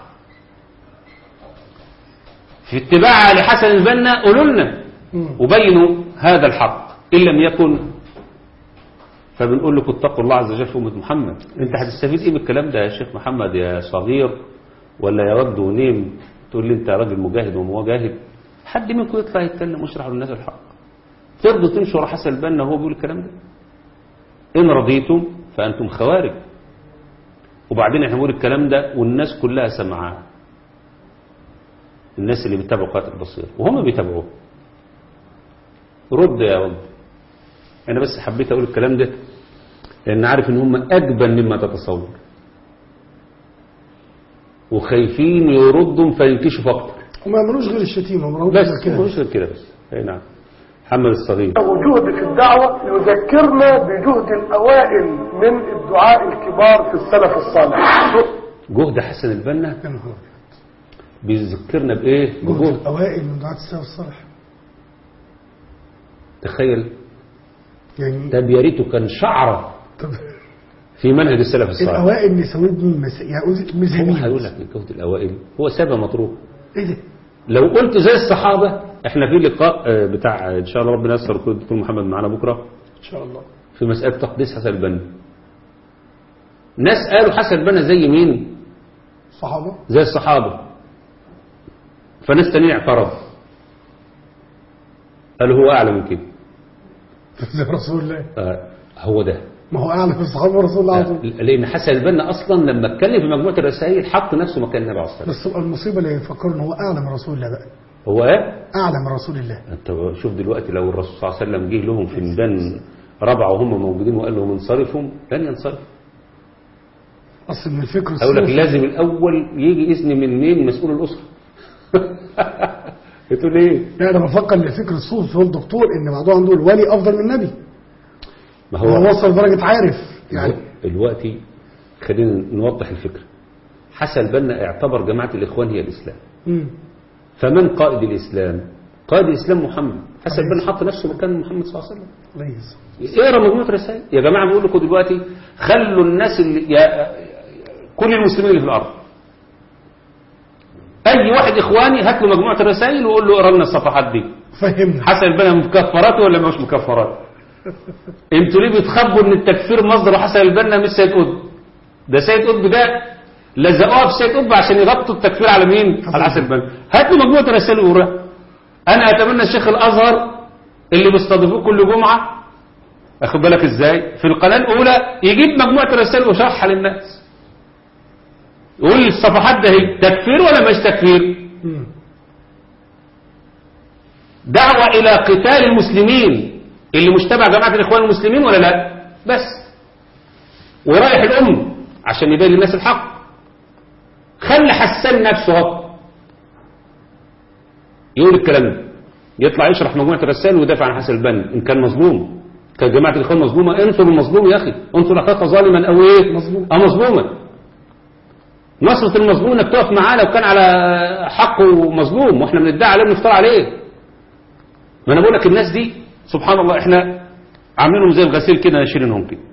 في اتباعها لحسن البنا قولوا لنا وبينوا هذا الحق إن لم يكن فبنقول لكم اتقوا الله عز وجل في أمة محمد انت هتستفيد ايه من الكلام ده يا شيخ محمد يا صغير ولا يا وجد ونيم تقول لي انت راجل مجاهد ومجاهد حد منكم يطلع يتكلم ويشرح للناس الحق ترضوا تمشوا ورا حسن البنا وهو بيقول الكلام ده ان رضيتم فانتم خوارج وبعدين احنا بنقول الكلام ده والناس كلها سمعاه الناس اللي بيتابعوا قناه البصير وهم بيتابعوه رد يا رب انا بس حبيت اقول الكلام ده لان عارف ان هم اجبن مما تتصور وخايفين يردوا فينكشفوا اكتر وما يعملوش غير الشتيمة هم بس كده مش غير كده بس اي نعم محمد الصغير وجهد في الدعوة يذكرنا بجهد الأوائل من الدعاء الكبار في السلف الصالح جهد حسن البنا يا نهار أبيض. بيذكرنا بايه جهد بجهد الأوائل من دعاة السلف الصالح تخيل يعني طب يا ريته كان شعره طب في منهج السلف الصالح الأوائل نسويد مين مس... يعني هو مزامين هيقول لك الجهد الاوائل هو سابه مطروح ايه ده لو قلت زي الصحابه احنا في لقاء آه، بتاع ان شاء الله ربنا ييسر ويكون الدكتور محمد معانا بكره ان شاء الله في مساله تقديس حسن البنا ناس قالوا حسن البنا زي مين صحابة زي الصحابه فناس تانيين اعترض قالوا هو اعلى من كده زي رسول الله آه، هو ده ما هو أعلى من الصحابة رسول الله عليه وسلم لان حسن البنا اصلا لما اتكلم في مجموعه الرسائل حط نفسه مكان النبي عليه الصلاه والسلام بس المصيبة اللي يفكروا ان هو أعلى من رسول الله بقى هو ايه أعلى من رسول الله انت شوف دلوقتي لو الرسول صلى الله عليه وسلم جه لهم في ميدان ربع وهم موجودين وقال لهم انصرفوا لن ينصرفوا أصل من الفكر اقول لك الصوفي لازم الاول يجي اذن من مين مسؤول الاسره بتقول ايه لا أنا بفكر ان الفكر الصوفي هو الدكتور إن بعضهم عنده الولي أفضل من النبي ما هو هو وصل لدرجة عارف يعني دلوقتي خلينا نوضح الفكره حسن البنا اعتبر جماعه الاخوان هي الاسلام مم. فمن قائد الاسلام قائد الاسلام محمد حسن البنا حط نفسه مكان محمد صلى الله عليه وسلم الله يسلمك. اقرا مجموعه رسائل يا جماعه بقول لكم دلوقتي خلوا الناس اللي يا كل المسلمين اللي في الارض اي واحد اخواني هات له مجموعه الرسائل وقول له اقرا لنا الصفحات دي فهمنا حسن البنا مكفرات ولا مش مكفرات انتوا ليه بتخبوا ان التكفير مصدر حسن البنا مش سيد قطب ده سيد قطب ده لزقوها في سيد قطب عشان يغطوا التكفير على مين على حسن البنا هات له مجموعه رسائل وقراها انا اتمنى الشيخ الازهر اللي بيستضيفوه كل جمعه اخد بالك ازاي في القناه الاولى يجيب مجموعه رسائل وشرحها للناس يقول الصفحات ده هي تكفير ولا مش تكفير مم. دعوة إلى قتال المسلمين اللي مجتمع جماعة الإخوان المسلمين ولا لا بس ورايح الأم عشان يبين للناس الحق خلي حسان نفسه اهو يقول الكلام ده يطلع يشرح مجموعة الرسائل ويدافع عن حسن البنا إن كان مظلوم كان جماعة الإخوان مظلومة انصر المظلوم يا أخي انصر أخاك ظالما أو إيه مظلوم. أو مظلوما نصرة المظلوم انك تقف معاه لو كان على حقه مظلوم واحنا بندعي عليه بنفترى عليه ما انا بقول لك الناس دي سبحان الله احنا عاملينهم زي الغسيل كده ناشرينهم كده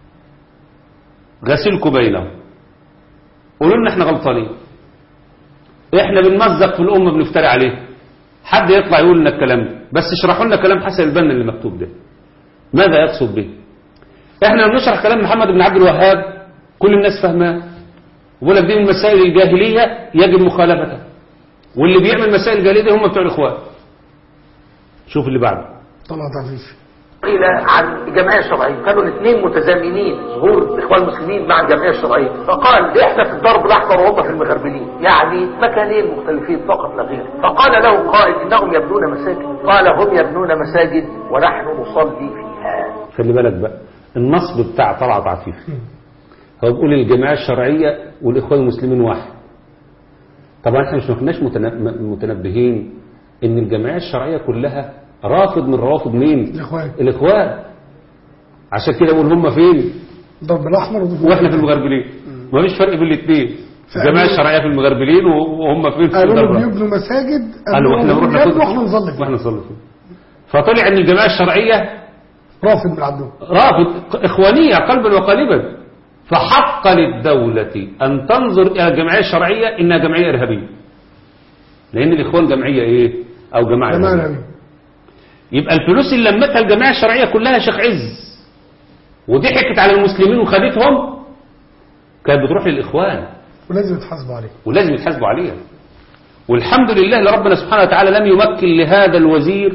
غسيلكم بينهم قولوا لنا احنا غلطانين احنا بنمزق في الامه بنفتري عليه حد يطلع يقول لنا الكلام ده بس اشرحوا لنا كلام حسن البنا اللي مكتوب ده ماذا يقصد به احنا لما نشرح كلام محمد بن عبد الوهاب كل الناس فاهماه وبقول لك دي من مسائل الجاهليه يجب مخالفتها واللي بيعمل مسائل الجاهليه دي هم بتوع الاخوان شوف اللي بعده طلعت عفيف قيل عن الجمعية الشرعية كانوا الاثنين متزامنين ظهور الإخوان المسلمين مع الجمعية الشرعية فقال احنا في الضرب الأحمر وهم في المغربلين يعني مكانين مختلفين فقط لا غير فقال له قائد إنهم يبنون مساجد قال هم يبنون مساجد ونحن نصلي فيها خلي بالك بقى النصب بتاع طلعت عفيف هو بيقول الجماعة الشرعية والإخوان المسلمين واحد طبعا احنا مش ما كناش متنب- متنبهين ان الجمعية الشرعية كلها رافض من روافض مين الإخوان. الإخوان عشان كده بقول هم فين ضرب الاحمر وضرب واحنا في المغربلين ما فيش فرق بين الاثنين الجماعه الشرعيه في المغربلين وهم فين في قالوا الضرب لهم يبنوا مساجد قالوا احنا لهم نروح يبنوا ناخد واحنا نصلي فيها. واحنا نصلي فيه فطلع ان الجماعه الشرعيه رافض من عندهم رافض إخوانية قلبا وقالبا فحق للدولة أن تنظر إلى الجمعية الشرعية إنها جمعية إرهابية لأن الإخوان جمعية إيه أو جماعة جماعة إرهابية نبي يبقى الفلوس اللي لمتها الجمعية الشرعية كلها شيخ عز وضحكت على المسلمين وخدتهم كانت بتروح للإخوان ولازم يتحاسبوا عليه ولازم يتحاسبوا عليها والحمد لله لربنا سبحانه وتعالى لم يمكن لهذا الوزير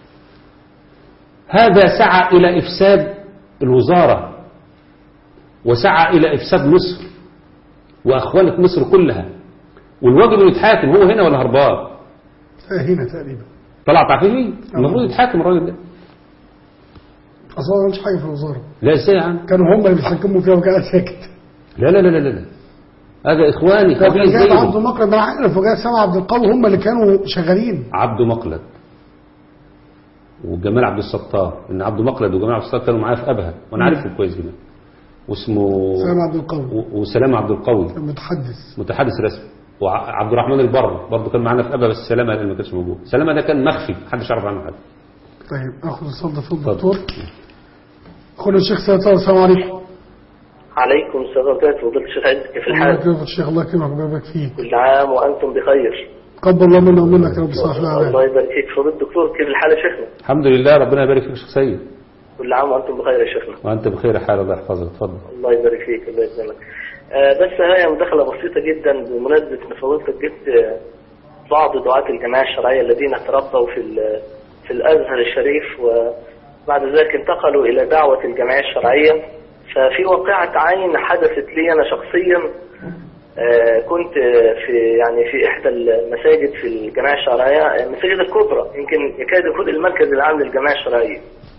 هذا سعى إلى إفساد الوزارة وسعى إلى إفساد مصر وأخوانة مصر كلها والواجب انه يتحاكم هو هنا ولا هربان هنا تقريبا طلع تعرفين المفروض يتحاكم الراجل ده اصلا ما عملش حاجه في الوزاره لا ازاي يا عم كانوا هم اللي بيتحكموا فيها وقاعد ساكت لا لا لا لا لا هذا إخواني كان خبيث جايب عبد زيهم المقرب انا عارف وجاء سامع عبد القوي هم اللي كانوا شغالين عبد مقلد وجمال عبد الستار ان عبد مقلد وجمال عبد الستار كانوا معايا في ابها وانا عارفهم كويس جدا واسمه سامع عبد القوي و- وسلام عبد القوي كان متحدث متحدث رسمي وعبد الرحمن البر برضه كان معانا في ابها بس سلامه اللي ما كانش موجود سلامه ده كان مخفي محدش يعرف عنه حاجه طيب اخذ الصوت ده في الدكتور اخونا الشيخ سيد صالح السلام عليكم عليكم السلام ورحمة الله فضيلة الشيخ عز كيف الله الحال؟ يكرمك الشيخ الله يكرمك ويبارك فيك كل عام وأنتم بخير قبل الله منا ومنك يا رب صالح الأعمال الله يبارك فيك فضيلة الدكتور كيف الحال يا شيخنا؟ الحمد لله ربنا يبارك فيك يا شيخ سيد كل عام وأنتم بخير يا شيخنا وانت بخير حال الله يحفظك اتفضل الله يبارك فيك الله يسلمك آه بس هي مداخلة بسيطة جدا بمناسبة إن فضيلتك جبت آه، بعض دعاة الجماعة الشرعية الذين تربوا في ال- في الأزهر الشريف وبعد ذلك انتقلوا إلى دعوة الجمعية الشرعية ففي واقعة عين حدثت لي أنا شخصيا آه، كنت آه، في يعني في إحدى المساجد في الجماعة الشرعية آه، المساجد الكبرى يمكن يكاد يكون المركز العام للجماعة الشرعية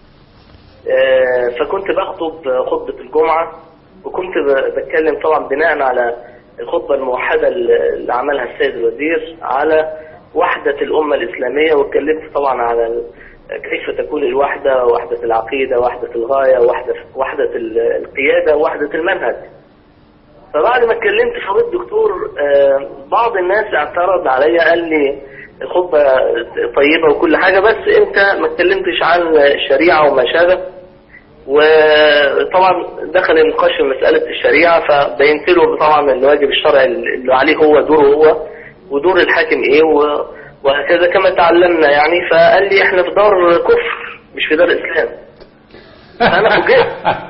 آه، فكنت بخطب آه، خطبة الجمعة وكنت ب- بتكلم طبعا بناء على الخطبة الموحدة اللي اللي عملها السيد الوزير على وحدة الأمة الإسلامية واتكلمت طبعا على ال- كيف تكون الوحدة وحدة العقيدة وحدة الغاية وحدة وحدة ال- القيادة وحدة المنهج فبعد ما اتكلمت فضيلة الدكتور آه، بعض الناس اعترض عليا قال لي الخطبة طيبة وكل حاجة بس انت ما اتكلمتش عن الشريعة وما شابه وطبعا دخل النقاش في مسألة الشريعة فبينت له طبعا الواجب الشرعي اللي عليه هو دوره هو ودور الحاكم ايه و- وهكذا كما تعلمنا يعني فقال لي احنا في دار كفر مش في دار اسلام فانا فوجئت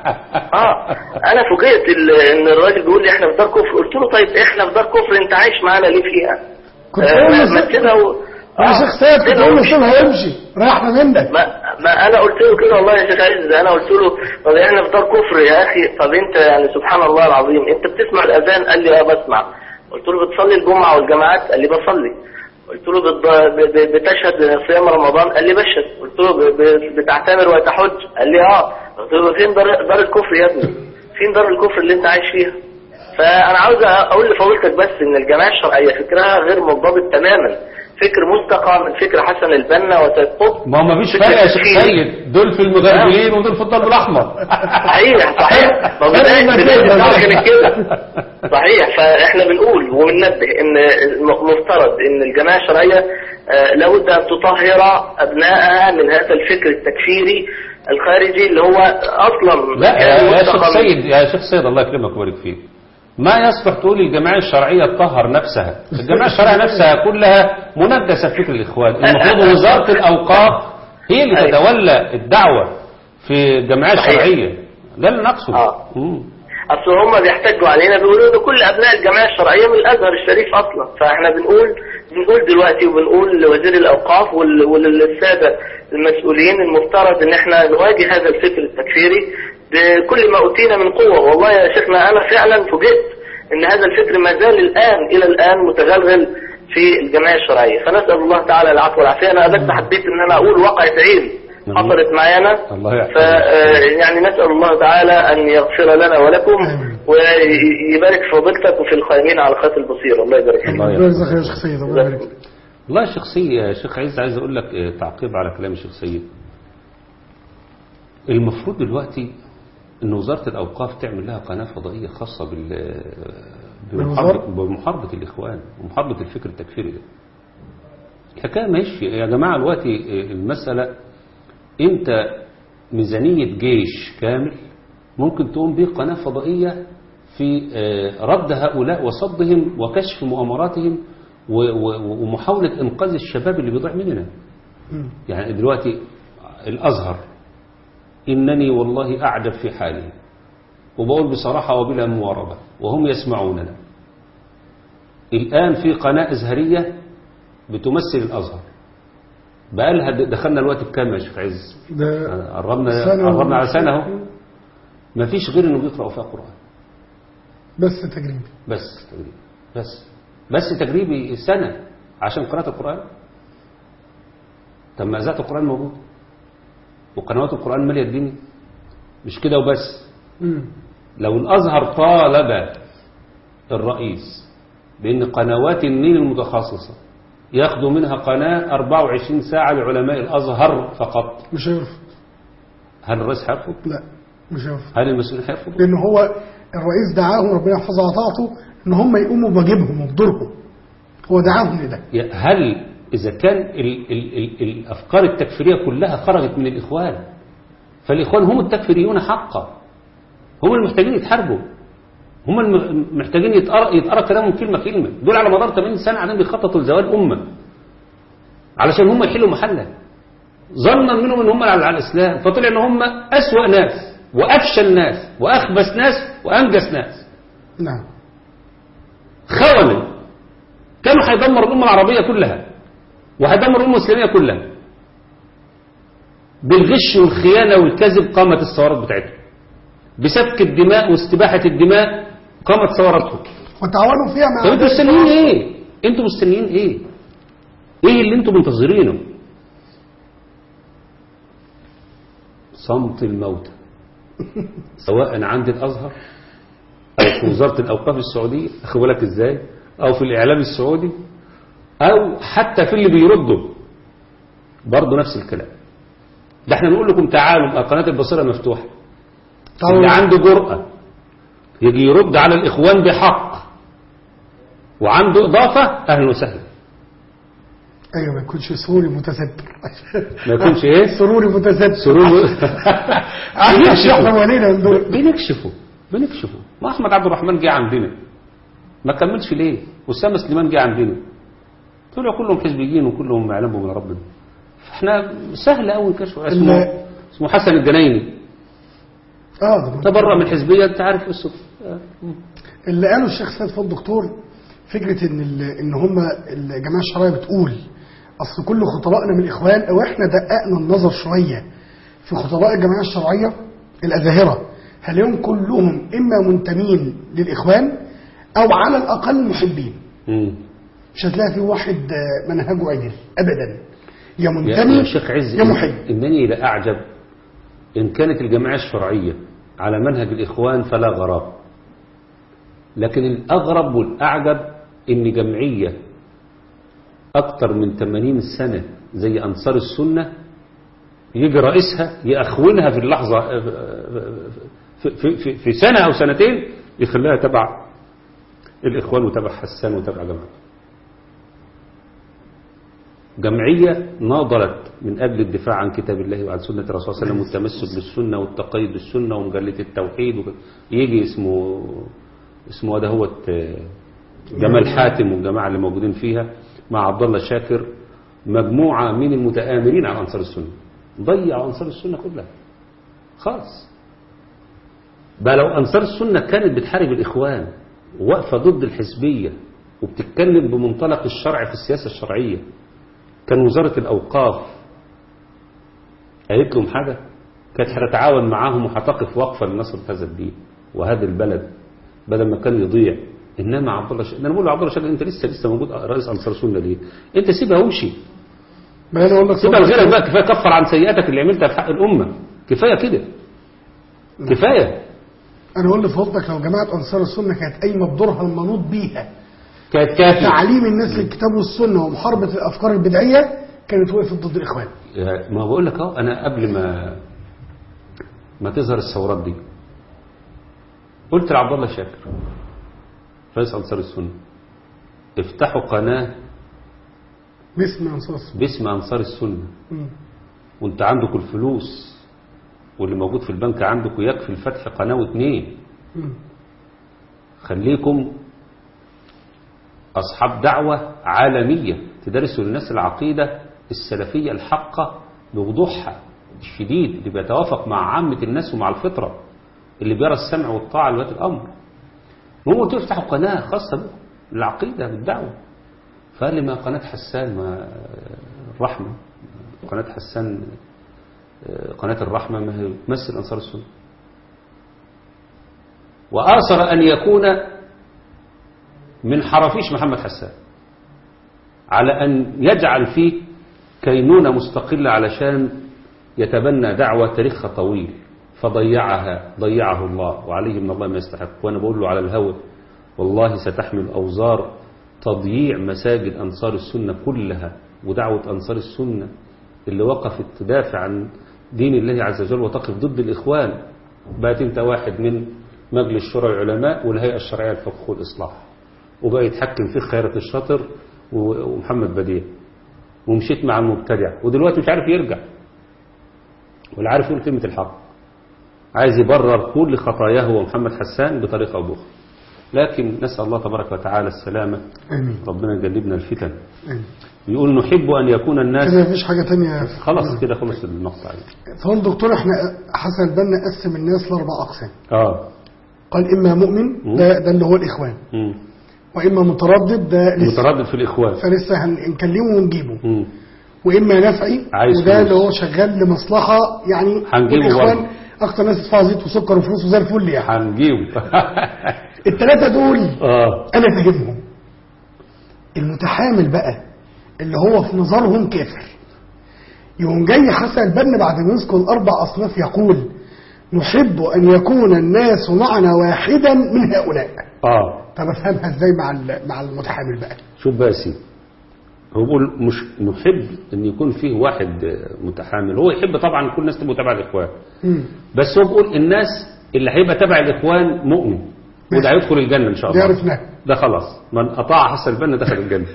اه انا فوجئت ال- ان الراجل بيقول لي احنا في دار كفر قلت له طيب احنا في دار كفر انت عايش معانا ليه فيها كنت آه، بقول ما- له ما سيب- كده و... يا شيخ سيد كنت كده بقول له ومشي. سيبها يمشي ريحنا منك ما, ما انا قلت له كده والله يا شيخ عز انا قلت له طب احنا في دار كفر يا اخي طب انت يعني سبحان الله العظيم انت بتسمع الاذان قال لي اه بسمع قلت له بتصلي الجمعه والجماعات قال لي بصلي قلت له بت- ب- ب- بتشهد صيام رمضان قال لي بشهد قلت له ب- ب- بتعتمر وتحج قال لي اه قلت له فين دار, دار الكفر يا ابني فين دار الكفر اللي انت عايش فيها فانا عاوز اقول لفضيلتك بس ان الجماعه الشرعيه فكرها غير منضبط تماما فكر مستقى من فكر حسن البنا وسيد قطب ما هو ما فيش فكر فرق يا شيخ تفكيري. سيد دول في المغربلين ودول في الضرب الاحمر صحيح صحيح ما بداية بداية الدعوة كانت كده صحيح فاحنا بنقول وبننبه ان مفترض ان الجماعة الشرعية آه، لابد ان تطهر ابنائها من هذا الفكر التكفيري الخارجي اللي هو اصلا لا كان يا يا مستقى شيخ من- سيد يا شيخ سيد الله يكرمك ويبارك فيك ما يصلح تقول الجماعة الشرعية تطهر نفسها الجماعة الشرعية نفسها كلها منجسة في فكر الإخوان المفروض وزارة الأوقاف هي اللي أيوة. تتولى الدعوة في الجمعية صحيح. الشرعية ده اللي نقصده آه. مم. اصل هم بيحتجوا علينا بيقولوا ان كل ابناء الجمعيه الشرعيه من الازهر الشريف اصلا فاحنا بنقول بنقول دلوقتي وبنقول لوزير الاوقاف وال- وللساده المسؤولين المفترض ان احنا نواجه هذا الفكر التكفيري بكل ما اوتينا من قوه والله يا شيخنا انا فعلا فوجئت ان هذا الفكر ما زال الان الى الان متغلغل في الجمعيه الشرعيه فنسال الله تعالى العفو والعافيه انا بس حبيت ان انا اقول واقعه عين حصلت معانا الله يحفظك. ف يعني نسأل الله تعالى أن يغفر لنا ولكم ويبارك في فضيلتك وفي القائمين على خط البصيرة الله يبارك فيك الله ربنا يحفظك. يجزاك يا شيخ سيد الله يبارك فيك. والله شخصية يا شيخ عز عايز أقول لك آه، تعقيب على كلام الشيخ سيد المفروض دلوقتي ان وزاره الاوقاف تعمل لها قناه فضائيه خاصه بال بالوزارة؟ بمحاربه بمحاربة الاخوان ومحاربه الفكر التكفيري ده الحكايه ماشي يا جماعه دلوقتي المساله انت ميزانيه جيش كامل ممكن تقوم به قناه فضائيه في آه، رد هؤلاء وصدهم وكشف مؤامراتهم و- و- ومحاوله انقاذ الشباب اللي بيضيع مننا مم. يعني دلوقتي الأزهر إنني والله أعجب في حالي وبقول بصراحة وبلا مواربة وهم يسمعوننا الآن في قناة أزهرية بتمثل الأزهر بقالها د- دخلنا الوقت بكام يا شيخ عز ده قربنا سنة قربنا على و- سنة اهو ما فيش غير انه بيقرأوا فيها قرآن بس تجريبي بس تجريبي بس بس تجريبي سنة عشان قراءة القرآن طب ما إذاعة القرآن موجود وقنوات القرآن مالية الدنيا مش كده وبس مم. لو الأزهر طالب الرئيس بأن قنوات النيل المتخصصة ياخدوا منها قناة 24 ساعة لعلماء الأزهر فقط مش هيرفض هل الرئيس هيرفض؟ لا مش هيرفض هل المسؤولين هيرفضوا؟ لان هو الرئيس دعاهم ربنا يحفظه وطاعته ان هم يقوموا بواجبهم وبدورهم هو دعاهم لده هل إذا كان ال ال ال الأفكار التكفيرية كلها خرجت من الإخوان فالإخوان هم التكفيريون حقا هم المحتاجين يتحاربوا هم المحتاجين يتقرأ, يتقرأ كلامهم كلمة كلمة دول على مدار 80 سنة قاعدين بيخططوا لزوال أمة علشان هم يحلوا محلها ظنا منهم ان هم على على الإسلام فطلع ان هم أسوأ ناس وأفشل ناس وأخبث ناس وأنجس ناس نعم خونة كانوا هيدمروا الأمة العربية كلها وهيدمروا الأمة الإسلامية كلها بالغش والخيانة والكذب قامت الثورات بتاعتهم بسفك الدماء واستباحة الدماء قامت ثوراتهم وتعاونوا فيها مع طب انتوا مستنيين ايه انتوا مستنيين ايه ايه اللي انتوا منتظرينه صمت الموتى سواء عند الازهر او في وزارة الاوقاف السعودية اخي بالك ازاي او في الاعلام السعودي او حتى في اللي بيردوا برضه نفس الكلام ده احنا نقول لكم تعالوا قناة البصيرة مفتوحة اللي عنده جرأة يجي يرد على الإخوان بحق وعنده إضافة أهلا وسهلا ايوه ما يكونش سروري متستر ما يكونش إيه سروري متستر سرور عشان احنا ولينا من دول بنكشفه بنكشفه ما أحمد عبد الرحمن جه عندنا ما كملش ليه أسامة سليمان جه عندنا طلعوا كلهم حزبيين وكلهم يعلموا من ربنا فاحنا سهل قوي كشفه اسمه اسمه حسن الجنايني اه ده تبرأ من الحزبية انت عارف قصته اللي قاله الشيخ سيد فؤاد دكتور فكره ان ال- ان هم الجماعه الشرعيه بتقول اصل كل خطبائنا من الاخوان او احنا دققنا النظر شويه في خطباء الجماعه الشرعيه الازاهره هل كلهم اما منتمين للاخوان او على الاقل محبين مم. مش هتلاقي في واحد آه، منهجه عدل ابدا يا يا منتمي يا شيخ عز يا محب إنني لأعجب إن كانت الجماعة الشرعية على منهج الإخوان فلا غراب لكن الأغرب والأعجب إن جمعية أكثر من 80 سنة زي أنصار السنة يجي رئيسها يأخونها في اللحظة في, في, في, في سنة أو سنتين يخليها تبع الإخوان وتبع حسان وتبع جماعة جمعية ناضلت من أجل الدفاع عن كتاب الله وعن سنة الرسول صلى الله عليه وسلم والتمسك بالسنة والتقيد بالسنة ومجلة التوحيد وك... يجي اسمه اسمه ده هو جمال حاتم والجماعة اللي موجودين فيها مع عبد الله شاكر مجموعة من المتآمرين على أنصار السنة ضيعوا أنصار السنة كلها خالص بقى لو أنصار السنة كانت بتحارب الإخوان واقفة ضد الحزبية وبتتكلم بمنطلق الشرع في السياسة الشرعية كان وزارة الأوقاف قالت لهم حاجة كانت هتتعاون معاهم وهتقف وقفة لنصر هذا الدين وهذا البلد بدل ما كان يضيع إنما عبد الله شاكر أنا بقول لعبد الله شاكر أنت لسه لسه موجود رئيس أنصار سنة ليه؟ أنت سيبها وامشي ما انا اقول لك سيبها لغيرك بقى كفاية كفر عن سيئاتك اللي عملتها في حق الأمة كفاية كده كفاية انا اقول لفضلك لو جماعه انصار السنه كانت قايمه بدورها المنوط بيها كانت كافية تعليم الناس للكتاب والسنه ومحاربه الافكار البدعيه كانت وقفت ضد الاخوان ما بقول لك اهو انا قبل ما ما تظهر الثورات دي قلت لعبد الله شاكر رئيس أنصار السنة افتحوا قناة باسم انصار السنة. باسم أنصار السنة مم. وانت عندكم الفلوس واللي موجود في البنك عندكم يكفي الفتح قناة واثنين مم. خليكم أصحاب دعوة عالمية تدرسوا للناس العقيدة السلفية الحقة بوضوحها الشديد اللي بيتوافق مع عامة الناس ومع الفطرة اللي بيرى السمع والطاعة لولاة الأمر هم تفتحوا قناة خاصة بكم للعقيدة بالدعوة فقال لي ما قناة حسان ما الرحمة قناة حسان قناة الرحمة ما هي تمثل أنصار السنة وآثر أن يكون من حرافيش محمد حسان على أن يجعل فيه كينونة مستقلة علشان يتبنى دعوة تاريخها طويل فضيعها ضيعه الله وعليه من الله ما يستحق وأنا بقول له على الهوى والله ستحمل أوزار تضييع مساجد أنصار السنة كلها ودعوة أنصار السنة اللي وقفت تدافع عن دين الله عز وجل وتقف ضد الإخوان بقت أنت واحد من مجلس شورى العلماء والهيئة الشرعية للفقه والإصلاح وبقى يتحكم فيه خيرة الشاطر ومحمد بديع ومشيت مع المبتدع ودلوقتي مش عارف يرجع ولا عارف يقول كلمة الحق عايز يبرر كل خطاياه هو محمد حسان بطريقة أو بأخرى لكن نسأل الله تبارك وتعالى السلامة آمين ربنا يجنبنا الفتن آمين يقول نحب أن يكون الناس كده مفيش حاجة تانية خلاص كده خلص النقطة عليه فهو الدكتور احنا حسن البنا قسم الناس لأربع أقسام اه قال إما مؤمن ده, ده اللي هو الإخوان مم. وإما متردد ده لسه متردد في الإخوان فلسه هنكلمه ونجيبه مم. وإما نفعي عايز وده فلوس. اللي هو شغال لمصلحة يعني هنجيبه الإخوان برضه. أكتر ناس يدفعوا زيت وسكر وفلوس وزي الفل يعني هنجيبه الثلاثة دول اه أنا فاهمهم المتحامل بقى اللي هو في نظرهم كافر يقوم جاي حسن البنا بعد ما يذكر الأربع أصناف يقول نحب أن يكون الناس معنا واحدا من هؤلاء اه طب أفهمها إزاي مع ال- مع المتحامل بقى شوف بقى يا سيدي هو بيقول مش نحب ان يكون فيه واحد متحامل هو يحب طبعا كل الناس تبقى تبع الاخوان مم. بس هو بيقول الناس اللي هيبقى تبع الاخوان مؤمن وده هيدخل الجنه ان شاء دي الله عرفناها ده خلاص من اطاع حسن البنا دخل الجنه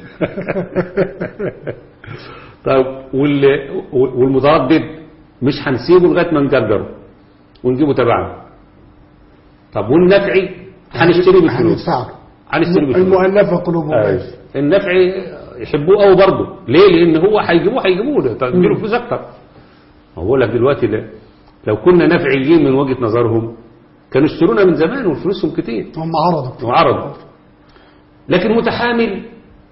طيب وال- والمتردد مش هنسيبه لغايه ما نجرجره ونجيبه تبعنا طب والنفعي هنشتري بالفلوس هندفعه هنشتري بالفلوس المؤلفة قلوبهم أيوة. النفعي يحبوه قوي برضه ليه لان هو هيجيبوه هيجيبوه ده تديله فلوس اكتر هو بقول لك دلوقتي لا لو كنا نفعيين من وجهه نظرهم كانوا اشترونا من زمان وفلوسهم كتير هم عرضوا وعرض لكن متحامل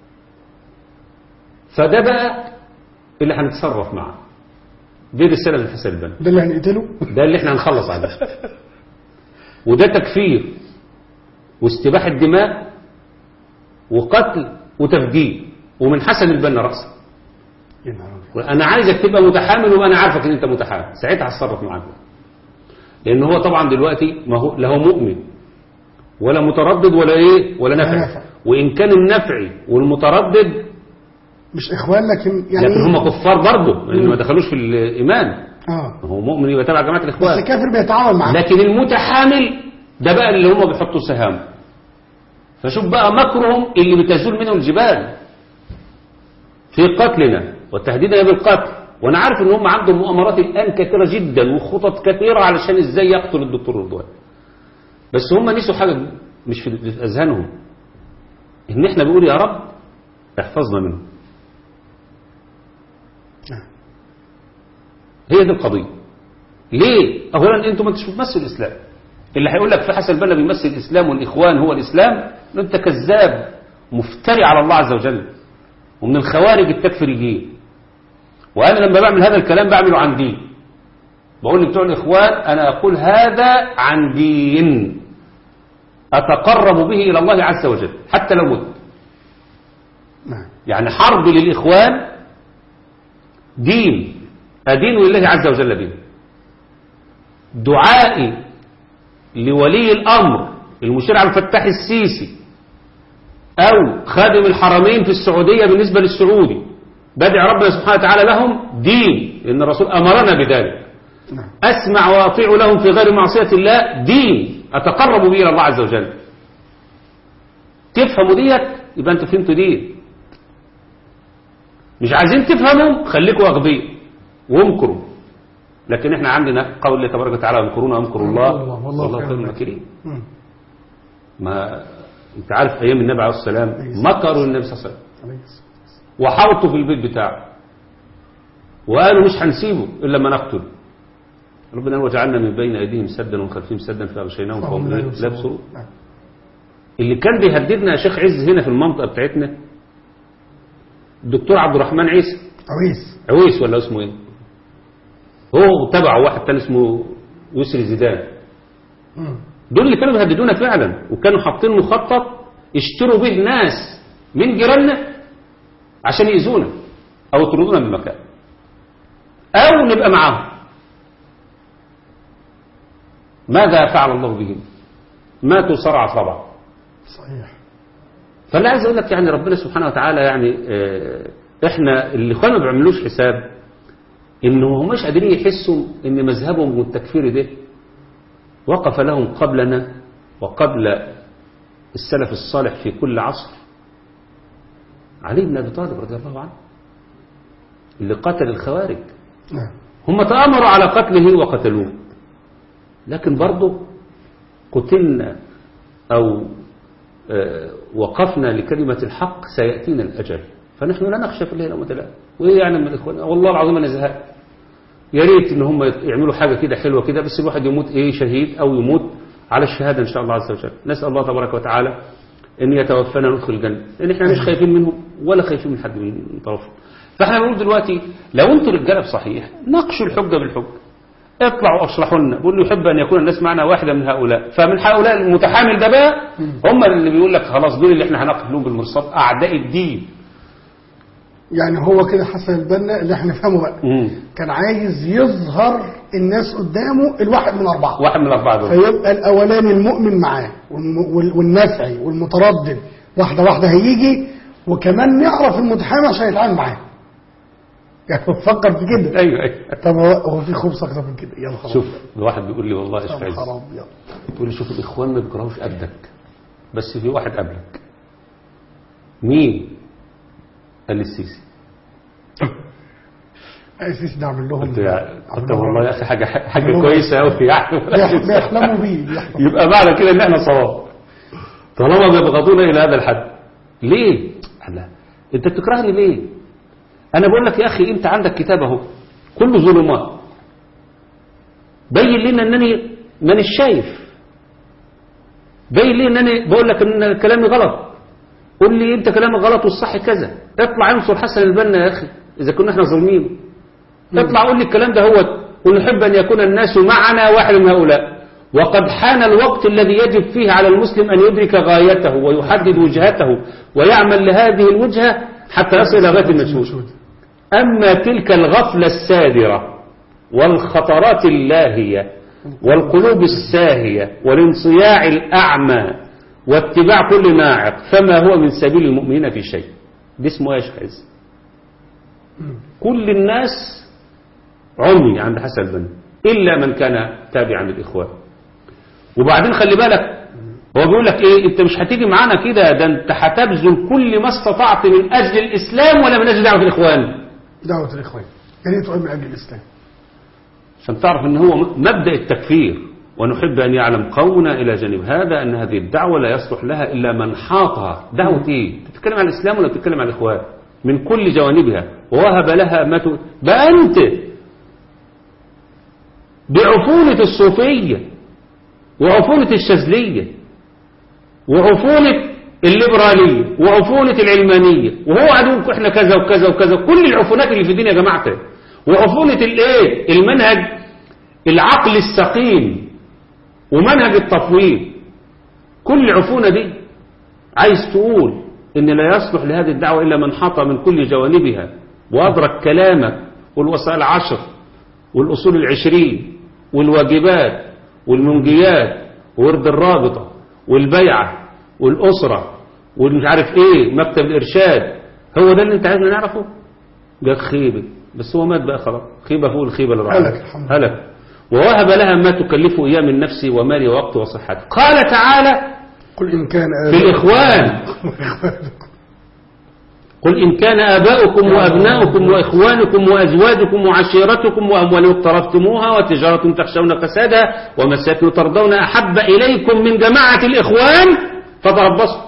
فده بقى اللي هنتصرف معاه دي رسالة للحسن البنا ده اللي هنقتله ده اللي احنا هنخلص عليه وده تكفير واستباحة الدماء وقتل وتفجير ومن حسن البنا رأسا يا نهار أبيض. وانا عايزك تبقى متحامل وانا عارفك ان انت متحامل ساعتها هتصرف معاك لان هو طبعا دلوقتي ما هو لا هو مؤمن ولا متردد ولا ايه ولا نافع. نفعي وان كان النفعي والمتردد مش إخوان لكن يعني لكن هم كفار برضه لان ما دخلوش في الايمان اه هو مؤمن يبقى تبع جماعه بس الاخوان كافر بيتعاون معاه لكن المتحامل ده بقى اللي هم بيحطوا سهام فشوف بقى مكرهم اللي بتزول منه الجبال في قتلنا وتهديدنا بالقتل وانا عارف ان هم عندهم مؤامرات الان كثيره جدا وخطط كثيره علشان ازاي يقتل الدكتور رضوان بس هم نسوا حاجه مش في في اذهانهم ان احنا بنقول يا رب احفظنا منه هي دي القضيه ليه اولا انتوا ما انتش بتمثلوا الاسلام اللي هيقول لك في حسن البنا بيمثل الاسلام والاخوان هو الاسلام إن انت كذاب مفتري على الله عز وجل ومن الخوارج التكفيريين وانا لما بعمل هذا الكلام بعمله عن دين بقول لبتوع الاخوان انا اقول هذا عن دين اتقرب به الى الله عز وجل حتى لو مت نعم يعني حرب للاخوان دين ادين لله عز وجل به دعائي لولي الامر المشير عبد الفتاح السيسي او خادم الحرمين في السعوديه بالنسبه للسعودي بدع ربنا سبحانه وتعالى لهم دين لان الرسول امرنا بذلك نعم اسمع واطيع لهم في غير معصيه الله دين أتقرب به إلى الله عز وجل تفهموا ديت يبقى أنتوا فهمتوا دي مش عايزين تفهموا خليكوا أغبياء وامكروا لكن احنا عندنا قول الله تبارك وتعالى يمكرون ويمكر الله الله، والله والله خير خير الماكرين مم. ما انت عارف ايام النبي عليه الصلاه والسلام مكروا النبي صلى الله عليه وسلم عليه الصلاة وحاطوا في البيت بتاعه وقالوا مش هنسيبه الا ما نقتل ربنا قال وجعلنا من بين ايديهم سدا ومن خلفهم سدا فاغشيناهم فهم فهم لا لا يبصرون. يبصرون نعم. اللي كان بيهددنا يا شيخ عز هنا في المنطقه بتاعتنا الدكتور عبد الرحمن عيسى عويس عويس ولا اسمه ايه هو تبعه واحد تاني اسمه يسري زيدان مم. دول اللي كانوا بيهددونا فعلا وكانوا حاطين مخطط يشتروا به ناس من جيراننا عشان يأذونا او يطردونا من المكان او نبقى معاهم ماذا فعل الله بهم ماتوا صرع طبعا صحيح فانا عايز اقول لك يعني ربنا سبحانه وتعالى يعني آه، احنا اللي كانوا ما بيعملوش حساب ان هماش قادرين يحسوا ان مذهبهم التكفيري ده وقف لهم قبلنا وقبل السلف الصالح في كل عصر علي بن ابي طالب رضي الله عنه اللي قتل الخوارج نعم هم تآمروا على قتله وقتلوه لكن برضه قتلنا أو آه، وقفنا لكلمة الحق سيأتينا الأجل فنحن لا نخشى في الليل وما لا وإيه يعني من الإخوان والله العظيم أنا زهقت يا ريت إن هم يعملوا حاجة كده حلوة كده بس الواحد يموت إيه شهيد أو يموت على الشهادة إن شاء الله عز وجل نسأل الله تبارك وتعالى أن يتوفانا ندخل الجنة لأن إحنا مش خايفين منهم ولا خايفين من حد من طرفهم فإحنا بنقول دلوقتي لو أنتوا رجالة بصحيح ناقشوا الحجة بالحجة اطلعوا اشرحوا لنا قولوا يحب ان يكون الناس معنا واحده من هؤلاء فمن هؤلاء المتحامل ده بقى هم اللي بيقول لك خلاص دول اللي احنا هنقتلهم بالمرصاد اعداء الدين يعني هو كده حسن البنا اللي احنا نفهمه بقى مم. كان عايز يظهر الناس قدامه الواحد من أربعة واحد من الاربعه دول فيبقى الأولاني المؤمن معاه والم- وال- والنافعي والمتردد واحدة واحدة هيجي وكمان نعرف المتحامل عشان يتعامل معاه يعني بفكر في كده ايوه ايوه طب هو هو في خبز أكتر من كده يا نهار شوف أبيض. الواحد بيقول لي والله يا شيخ يا عز نهار أبيض تقول لي شوف الاخوان ما بيكرهوش قدك بس في واحد قبلك مين قال لي السيسي أسيس نعمل لهم قلت يا عمل قلت لهم- والله يا اخي حاجه حاجه عملوا- كويسه قوي يعني بيح- بيحلموا بيه بيحلموا. يبقى معنى كده ان احنا صواب طالما بيبغضونا الى هذا الحد ليه لا انت بتكرهني ليه انا بقول لك يا اخي انت عندك كتاب اهو كله ظلمات بين لنا انني مانيش شايف بين لي انني بقول لك ان كلامي غلط قول لي انت كلامك غلط والصح كذا اطلع انصر حسن البنا يا اخي اذا كنا احنا ظالمين اطلع قول لي الكلام ده هو ونحب ان يكون الناس معنا واحد من هؤلاء وقد حان الوقت الذي يجب فيه على المسلم ان يدرك غايته ويحدد وجهته ويعمل لهذه الوجهه حتى يصل الى غايه المشهود أما تلك الغفلة السادرة والخطرات اللاهية والقلوب الساهية والانصياع الأعمى واتباع كل ناعق فما هو من سبيل المؤمنين في شيء دي اسمه ايش عز كل الناس عمي عند حسن البنا إلا من كان تابعا للإخوان وبعدين خلي بالك هو بيقول لك ايه انت مش هتيجي معانا كده ده انت هتبذل كل ما استطعت من اجل الاسلام ولا من اجل دعوه الاخوان دعوة الإخوان يا ريت تقول من أجل الإسلام عشان تعرف ان هو مبدأ التكفير ونحب ان يعلم قومنا الى جانب هذا ان هذه الدعوة لا يصلح لها الا من حاطها دعوة ايه بتتكلم عن الاسلام ولا بتتكلم عن الاخوان من كل جوانبها ووهب لها ما ت... بقى انت بعفونة الصوفية وعفونة الشاذلية وعفونة الليبرالية وعفونة العلمانية وهو عدوك احنا كذا وكذا وكذا كل العفونات اللي في الدنيا يا جماعة وعفونة الايه المنهج العقل السقيم ومنهج التفويض كل العفونة دي عايز تقول ان لا يصلح لهذه الدعوة الا من حط من كل جوانبها وادرك كلامك والوسائل العشر والاصول العشرين والواجبات والمنجيات وورد الرابطة والبيعة والأسرة والمش عارف ايه مكتب الإرشاد هو ده اللي انت عايزنا نعرفه جاك خيبة بس هو مات بقى خلاص خيبة فوق الخيبة اللي راحت هلك الحمد لله. هلك ووهب لها ما تكلف إياه من نفسي ومالي ووقتي وصحتي قال تعالى قل إن كان في الإخوان قل إن كان آباؤكم وأبناؤكم وإخوانكم وأزواجكم وعشيرتكم وأموال اقترفتموها وتجارة تخشون كسادها ومساكن ترضون أحب إليكم من جماعة الإخوان فتربصوا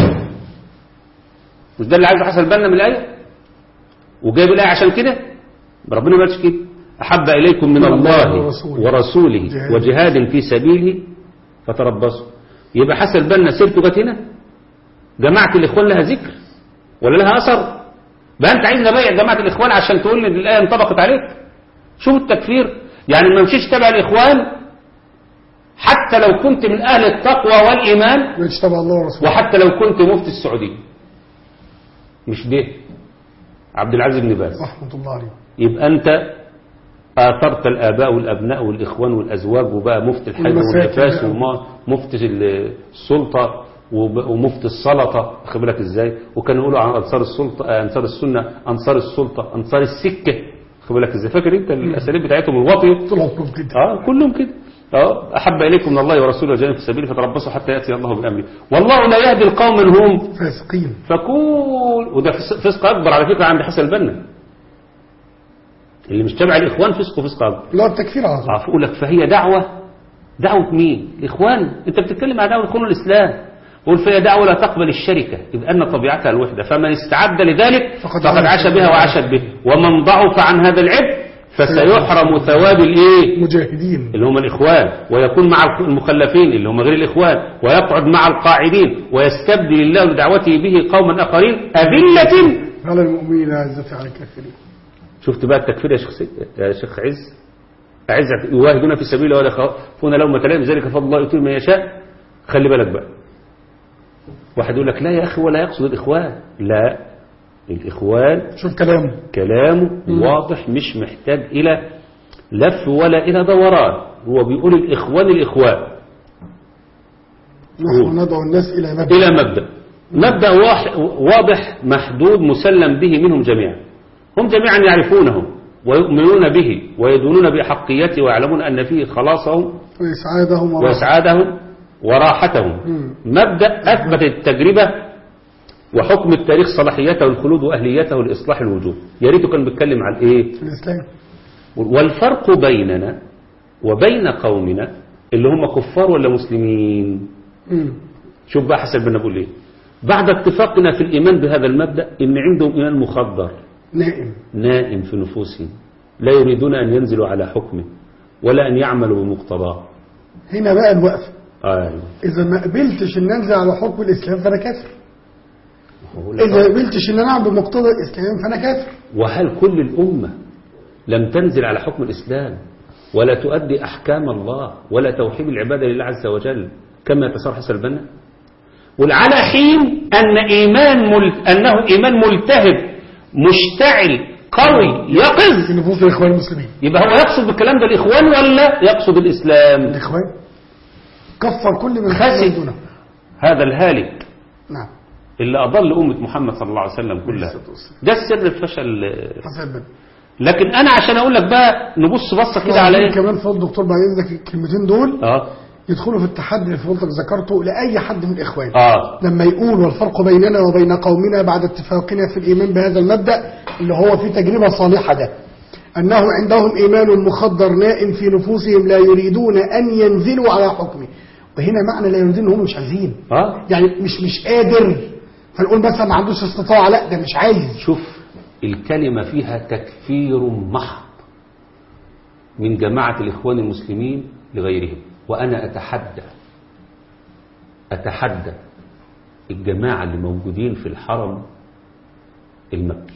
مش ده اللي عايزه حسن البنا من الآية وجايب الآية عشان كده ربنا ما قالش كده أحب إليكم من الله ورسوله. ورسوله جهاد. وجهاد في سبيله فتربصوا يبقى حسن البنا سيرته جت هنا جماعة الإخوان لها ذكر ولا لها أثر بقى أنت عايز نبيع جماعة الإخوان عشان تقول لي إن الآية انطبقت عليك شوف التكفير يعني ما مشيش تبع الإخوان حتى لو كنت من أهل التقوى والإيمان ويجتبع الله ورسوله وحتى لو كنت مفتي السعودية مش ده عبد العزيز بن باز رحمة الله عليه يبقى أنت آثرت الآباء والأبناء والإخوان والأزواج وبقى مفتي الحي والمساكن والنفاس بقى. ومفتي السلطة وب- ومفتي السلطة خد بالك ازاي وكانوا يقولوا عن أنصار السلطة آه، أنصار السنة أنصار السلطة أنصار السكة خد بالك ازاي فاكر أنت الأساليب بتاعتهم الواطية طول عمرهم كده اه كلهم كده اه احب اليكم من الله ورسوله وجاهدوا في سبيله فتربصوا حتى ياتي الله بامره والله لا يهدي القوم من هم فاسقين فكل وده فس- فسق اكبر على فكره عند حسن البنا اللي مش تبع الاخوان فسق فسق اكبر اللي هو التكفير على طول عارف اقول لك فهي دعوه دعوه مين الاخوان انت بتتكلم عن دعوه الاخوان والاسلام قول فهي دعوه لا تقبل الشركه اذ ان طبيعتها الوحده فمن استعد لذلك فقد فقد عاش عاش بها وعاشت به ومن ضعف عن هذا العبء فسيحرم ثواب الايه مجاهدين اللي هم الإخوان ويكون مع المخلفين اللي هم غير الإخوان ويقعد مع القاعدين ويستبدل الله بدعوته به قوما آخرين أذلة على المؤمنين عزة على الكافرين شفت بقى التكفير يا شيخ سي- يا شيخ عز عز يواهدون في سبيله ولا يخافون لومة لائم ذلك فضل الله يؤتيه من يشاء خلي بالك بقى واحد يقول لك لا يا أخي ولا يقصد الإخوان لا الإخوان شوف كلامه كلامه واضح مش محتاج إلى لف ولا إلى دوران هو بيقول الإخوان الإخوان نحن ندعو الناس إلى مبدأ إلى مبدأ مبدأ واح- واضح محدود مسلم به منهم جميعا هم جميعا يعرفونه ويؤمنون به ويدونون بحقيته ويعلمون أن فيه خلاصهم وإسعادهم ورحمة وإسعادهم وراحتهم مم. مبدأ أثبت التجربة وحكم التاريخ صلاحيته الخلود وأهليته لإصلاح الوجوه يا ريته كان بيتكلم عن إيه في الإسلام والفرق بيننا وبين قومنا اللي هم كفار ولا مسلمين مم. شوف بقى حسب بنا بقول ايه بعد اتفاقنا في الإيمان بهذا المبدأ إن عندهم إيمان مخدر نائم نائم في نفوسهم لا يريدون أن ينزلوا على حكمه ولا أن يعملوا بمقتضاه هنا بقى الوقفة أيوة. إذا ما قبلتش إن أنزل على حكم الإسلام فأنا كافر هو لك- إذا قبلتش إن أنا أعمل بمقتضى الإسلام فأنا كافر وهل كل الأمة لم تنزل على حكم الإسلام ولا تؤدي أحكام الله ولا توحيد العبادة لله عز وجل كما يتصور حسن البنا والعلى حين أن إيمان مل... أنه إيمان ملتهب مشتعل قوي يقظ في نفوس الإخوان المسلمين يبقى هو يقصد بالكلام ده الإخوان ولا يقصد الإسلام الإخوان كفر كل من خسف. دونه هذا الهالك نعم اللي أضل أمة محمد صلى الله عليه وسلم كلها الصلاة والسلام. ده السر في فشل حسن بن لكن أنا عشان أقول لك بقى نبص بصة كده على إيه كمان فضل دكتور بعد إذنك الكلمتين دول آه يدخلوا في التحدي اللي فضلتك ذكرته لأي حد من الإخوان آه لما يقول والفرق بيننا وبين قومنا بعد اتفاقنا في الإيمان بهذا المبدأ اللي هو في تجربة صالحة ده أنه عندهم إيمان مخدر نائم في نفوسهم لا يريدون أن ينزلوا على حكمه وهنا معنى لا يريدون هم مش عايزين آه يعني مش مش قادر فنقول مثلا ما عندوش استطاعة لا ده مش عايز شوف الكلمة فيها تكفير محض من جماعة الإخوان المسلمين لغيرهم وأنا أتحدى أتحدى الجماعة اللي موجودين في الحرم المكي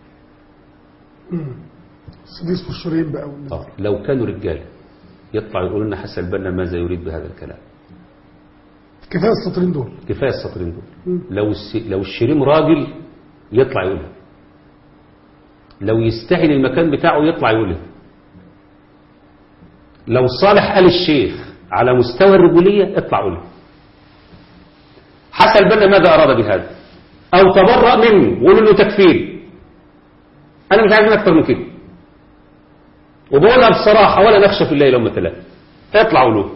السديس والشريم بقى والناس آه، لو كانوا رجال يطلع يقولوا لنا حسن البنا ماذا يريد بهذا الكلام كفاية السطرين دول كفاية السطرين دول لو الس... لو الشريم راجل يطلع يقولها لو يستحل المكان بتاعه يطلع يقولها لو صالح قال الشيخ على مستوى الرجولية اطلع قولها حسن البنا ماذا أراد بهذا أو تبرأ منه وقول له تكفير أنا مش عايز من أكتر من كده وبقولها بصراحة ولا نخشى في الله لومة لائم اطلعوا له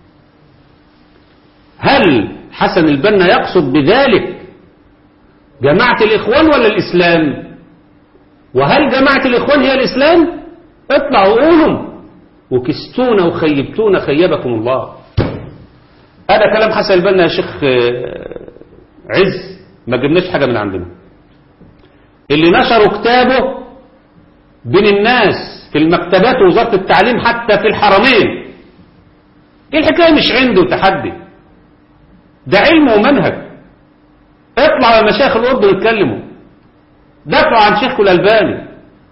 هل حسن البنا يقصد بذلك جماعة الإخوان ولا الإسلام وهل جماعة الإخوان هي الإسلام اطلعوا قولوا وكستونا وخيبتونا خيبكم الله هذا كلام حسن البنا يا شيخ آه، عز ما جبناش حاجة من عندنا اللي نشروا كتابه بين الناس في المكتبات ووزارة التعليم حتى في الحرمين ايه الحكاية مش عنده تحدي ده علم ومنهج اطلعوا يا مشايخ الأردن يتكلموا دافعوا عن شيخكم الألباني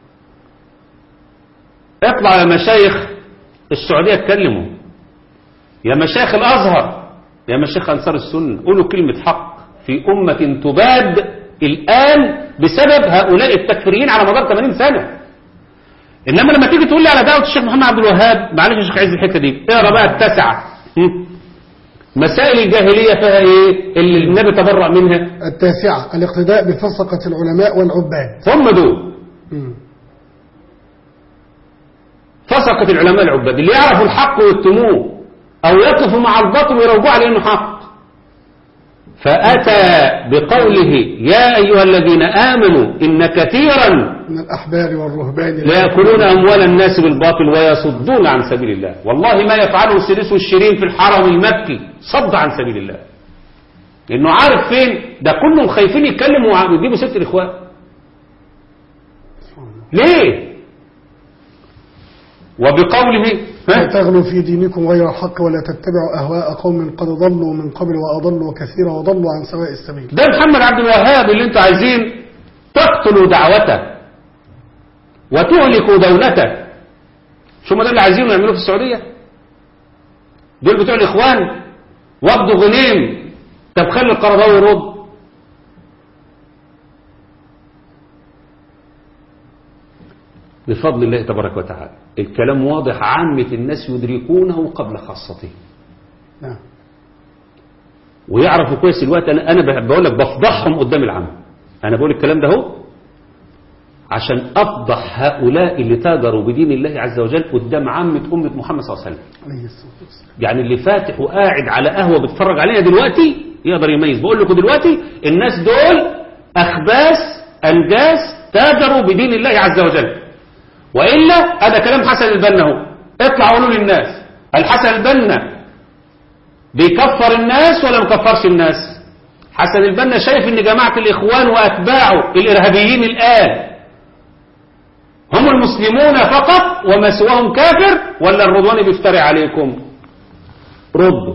اطلعوا يا مشايخ السعودية اتكلموا يا مشايخ الأزهر يا مشايخ أنصار السنة قولوا كلمة حق في أمة تباد الآن بسبب هؤلاء التكفيريين على مدار 80 سنة إنما لما تيجي تقول لي على دعوة الشيخ محمد عبد الوهاب معلش يا شيخ عايز الحتة دي اقرا بقى التسعة هم؟ مسائل الجاهلية فيها ايه اللي النبي تبرع منها التاسعة الاقتداء بفسقة العلماء والعباد هم دول مم. فسقت العلماء العباد اللي يعرفوا الحق ويكتموه او يقفوا مع الباطل ويروجوا عليه انه حق فاتى بقوله يا ايها الذين امنوا ان كثيرا من الأحبار والرهبان لا يأكلون أموال الناس بالباطل ويصدون عن سبيل الله والله ما يفعله السديس والشرين في الحرم المكي صد عن سبيل الله لأنه عارف فين ده كلهم خايفين يتكلموا ويجيبوا ست الإخوان ليه وبقوله لا ها؟ تغلوا في دينكم غير الحق ولا تتبعوا أهواء قوم قد ضلوا من قبل وأضلوا كثيرا وضلوا عن سواء السبيل ده محمد عبد الوهاب اللي انتوا عايزين تقتلوا دعوته وتهلكوا دولته شو ما ده اللي عايزينه يعملوه في السعودية دول بتوع الإخوان واخدوا غنيم طب خلي القرضاوي يرد بفضل الله تبارك وتعالى الكلام واضح عامة الناس يدركونه قبل خاصته نعم ويعرفوا كويس الوقت انا انا بقول لك بفضحهم قدام العام انا بقول الكلام ده اهو عشان افضح هؤلاء اللي تاجروا بدين الله عز وجل قدام عامة امة محمد صلى الله عليه وسلم عليه الصلاة والسلام يعني اللي فاتح وقاعد على قهوه بيتفرج علينا دلوقتي يقدر يميز بقول لكم دلوقتي الناس دول اخباس انجاس تاجروا بدين الله عز وجل والا هذا كلام حسن البنا اهو اطلع قولوا للناس الحسن البنا بيكفر الناس ولا مكفرش الناس حسن البنا شايف ان جماعه الاخوان واتباعه الارهابيين الان هم المسلمون فقط وما سواهم كافر ولا الرضواني بيفتري عليكم ردوا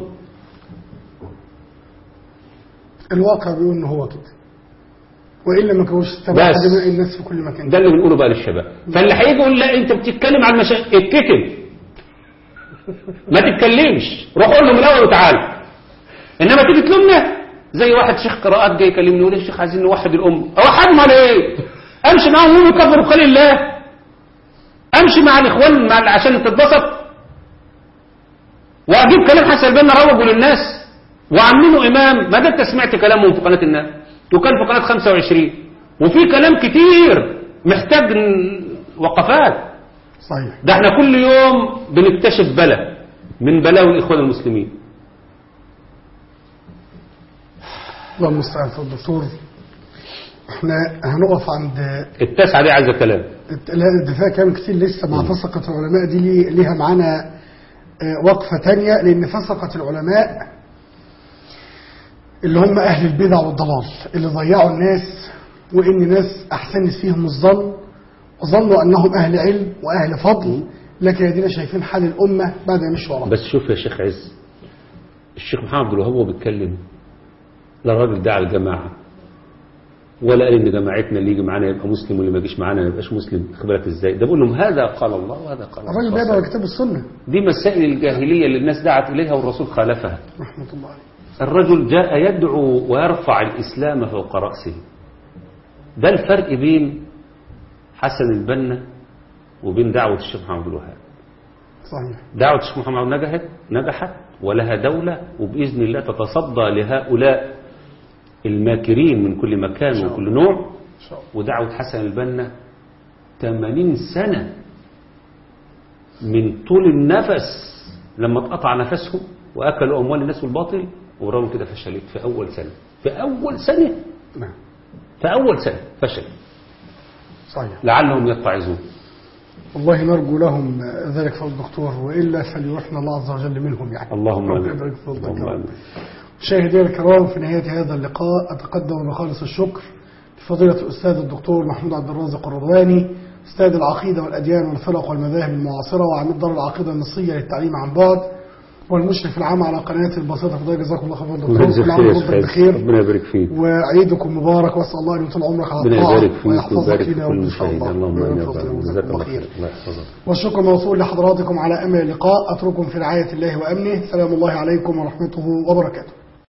الواقع بيقول إن هو كده وإلا ما كانوش استباح بس. دماء الناس في كل مكان ده اللي بنقوله بقى للشباب فاللي هيجي يقول لا انت بتتكلم عن مشاكل اتكتم ما تتكلمش روح قول له من الاول وتعالى انما تيجي تلومنا زي واحد شيخ قراءات جاي يكلمني يقول لي الشيخ عايزين نوحد الامه اوحدهم على ايه امشي معاهم هم يكفروا بقول الله امشي مع الاخوان مع عشان تتبسط واجيب كلام حسن البنا روجوا للناس وعاملينه امام ما ده انت سمعت كلامهم في قناه الناس وكان في قناه 25 وفي كلام كتير محتاج ن- وقفات صحيح ده احنا كل يوم بنكتشف بلا من بلاوي الاخوان المسلمين الله المستعان في الدكتور احنا هنقف عند التاسعه دي عايزه كلام الت- لا الدفاع كلام كتير لسه مع فسقة العلماء دي ليه- ليها معانا آه، وقفة تانية لأن فسقة العلماء اللي هم أهل البدع والضلال اللي ضيعوا الناس وإن ناس أحسنت فيهم الظن وظنوا أنهم أهل علم وأهل فضل لكن ادينا شايفين حال الأمة بعد ما مشوا وراها بس شوف يا شيخ عز الشيخ محمد عبد الوهاب وهو بيتكلم لا راجل دعا الجماعه ولا قال ان جماعتنا اللي يجي معانا يبقى مسلم واللي ما يجيش معانا ما يبقاش مسلم خد بالك ازاي ده بقول لهم هذا قال الله وهذا قال الراجل الله بيدعو كتاب السنة دي مسائل الجاهليه اللي الناس دعت اليها والرسول خالفها رحمة الله عليه الرجل جاء يدعو ويرفع الإسلام فوق رأسه ده الفرق بين حسن البنا وبين دعوة الشيخ محمد عبد الوهاب صحيح دعوة الشيخ محمد نجحت نجحت ولها دولة وبإذن الله تتصدى لهؤلاء الماكرين من كل مكان وكل نوع إن شاء الله ودعوة حسن البنا 80 سنة من طول النفس لما اتقطع نفسهم وأكلوا أموال الناس بالباطل ورغم كده فشلت في أول سنة في أول سنة نعم في أول سنة فشلت صحيح لعلهم يتعظون والله نرجو لهم ذلك فضل الدكتور وإلا فليوحنا الله عز وجل منهم يعني اللهم ربنا آمين. يبارك في فضلك اللهم يا رب. آمين. مشاهدينا الكرام في نهاية هذا اللقاء أتقدم بخالص الشكر لفضيلة الأستاذ الدكتور محمود عبد الرازق الرضواني أستاذ العقيدة والأديان والفرق والمذاهب المعاصرة وعميد دار العقيدة النصية للتعليم عن بعد والمشرف العام على قناة البسيطة فضيلة جزاكم الله خير دكتور ربنا كل عام يجزيك وانتم خير بخير ربنا يبارك فيك وعيدكم مبارك واسال الله ان يطول عمرك على ربنا الطاعه يبارك فيك ويحفظك ويبارك في لنا كل وان شاء مشاهد الله اللهم امين يا ويحفظك رب وجزاكم جزاك الله الله خير خير الله يحفظك والشكر موصول لحضراتكم على امل اللقاء اترككم في رعايه الله وامنه سلام الله عليكم ورحمته وبركاته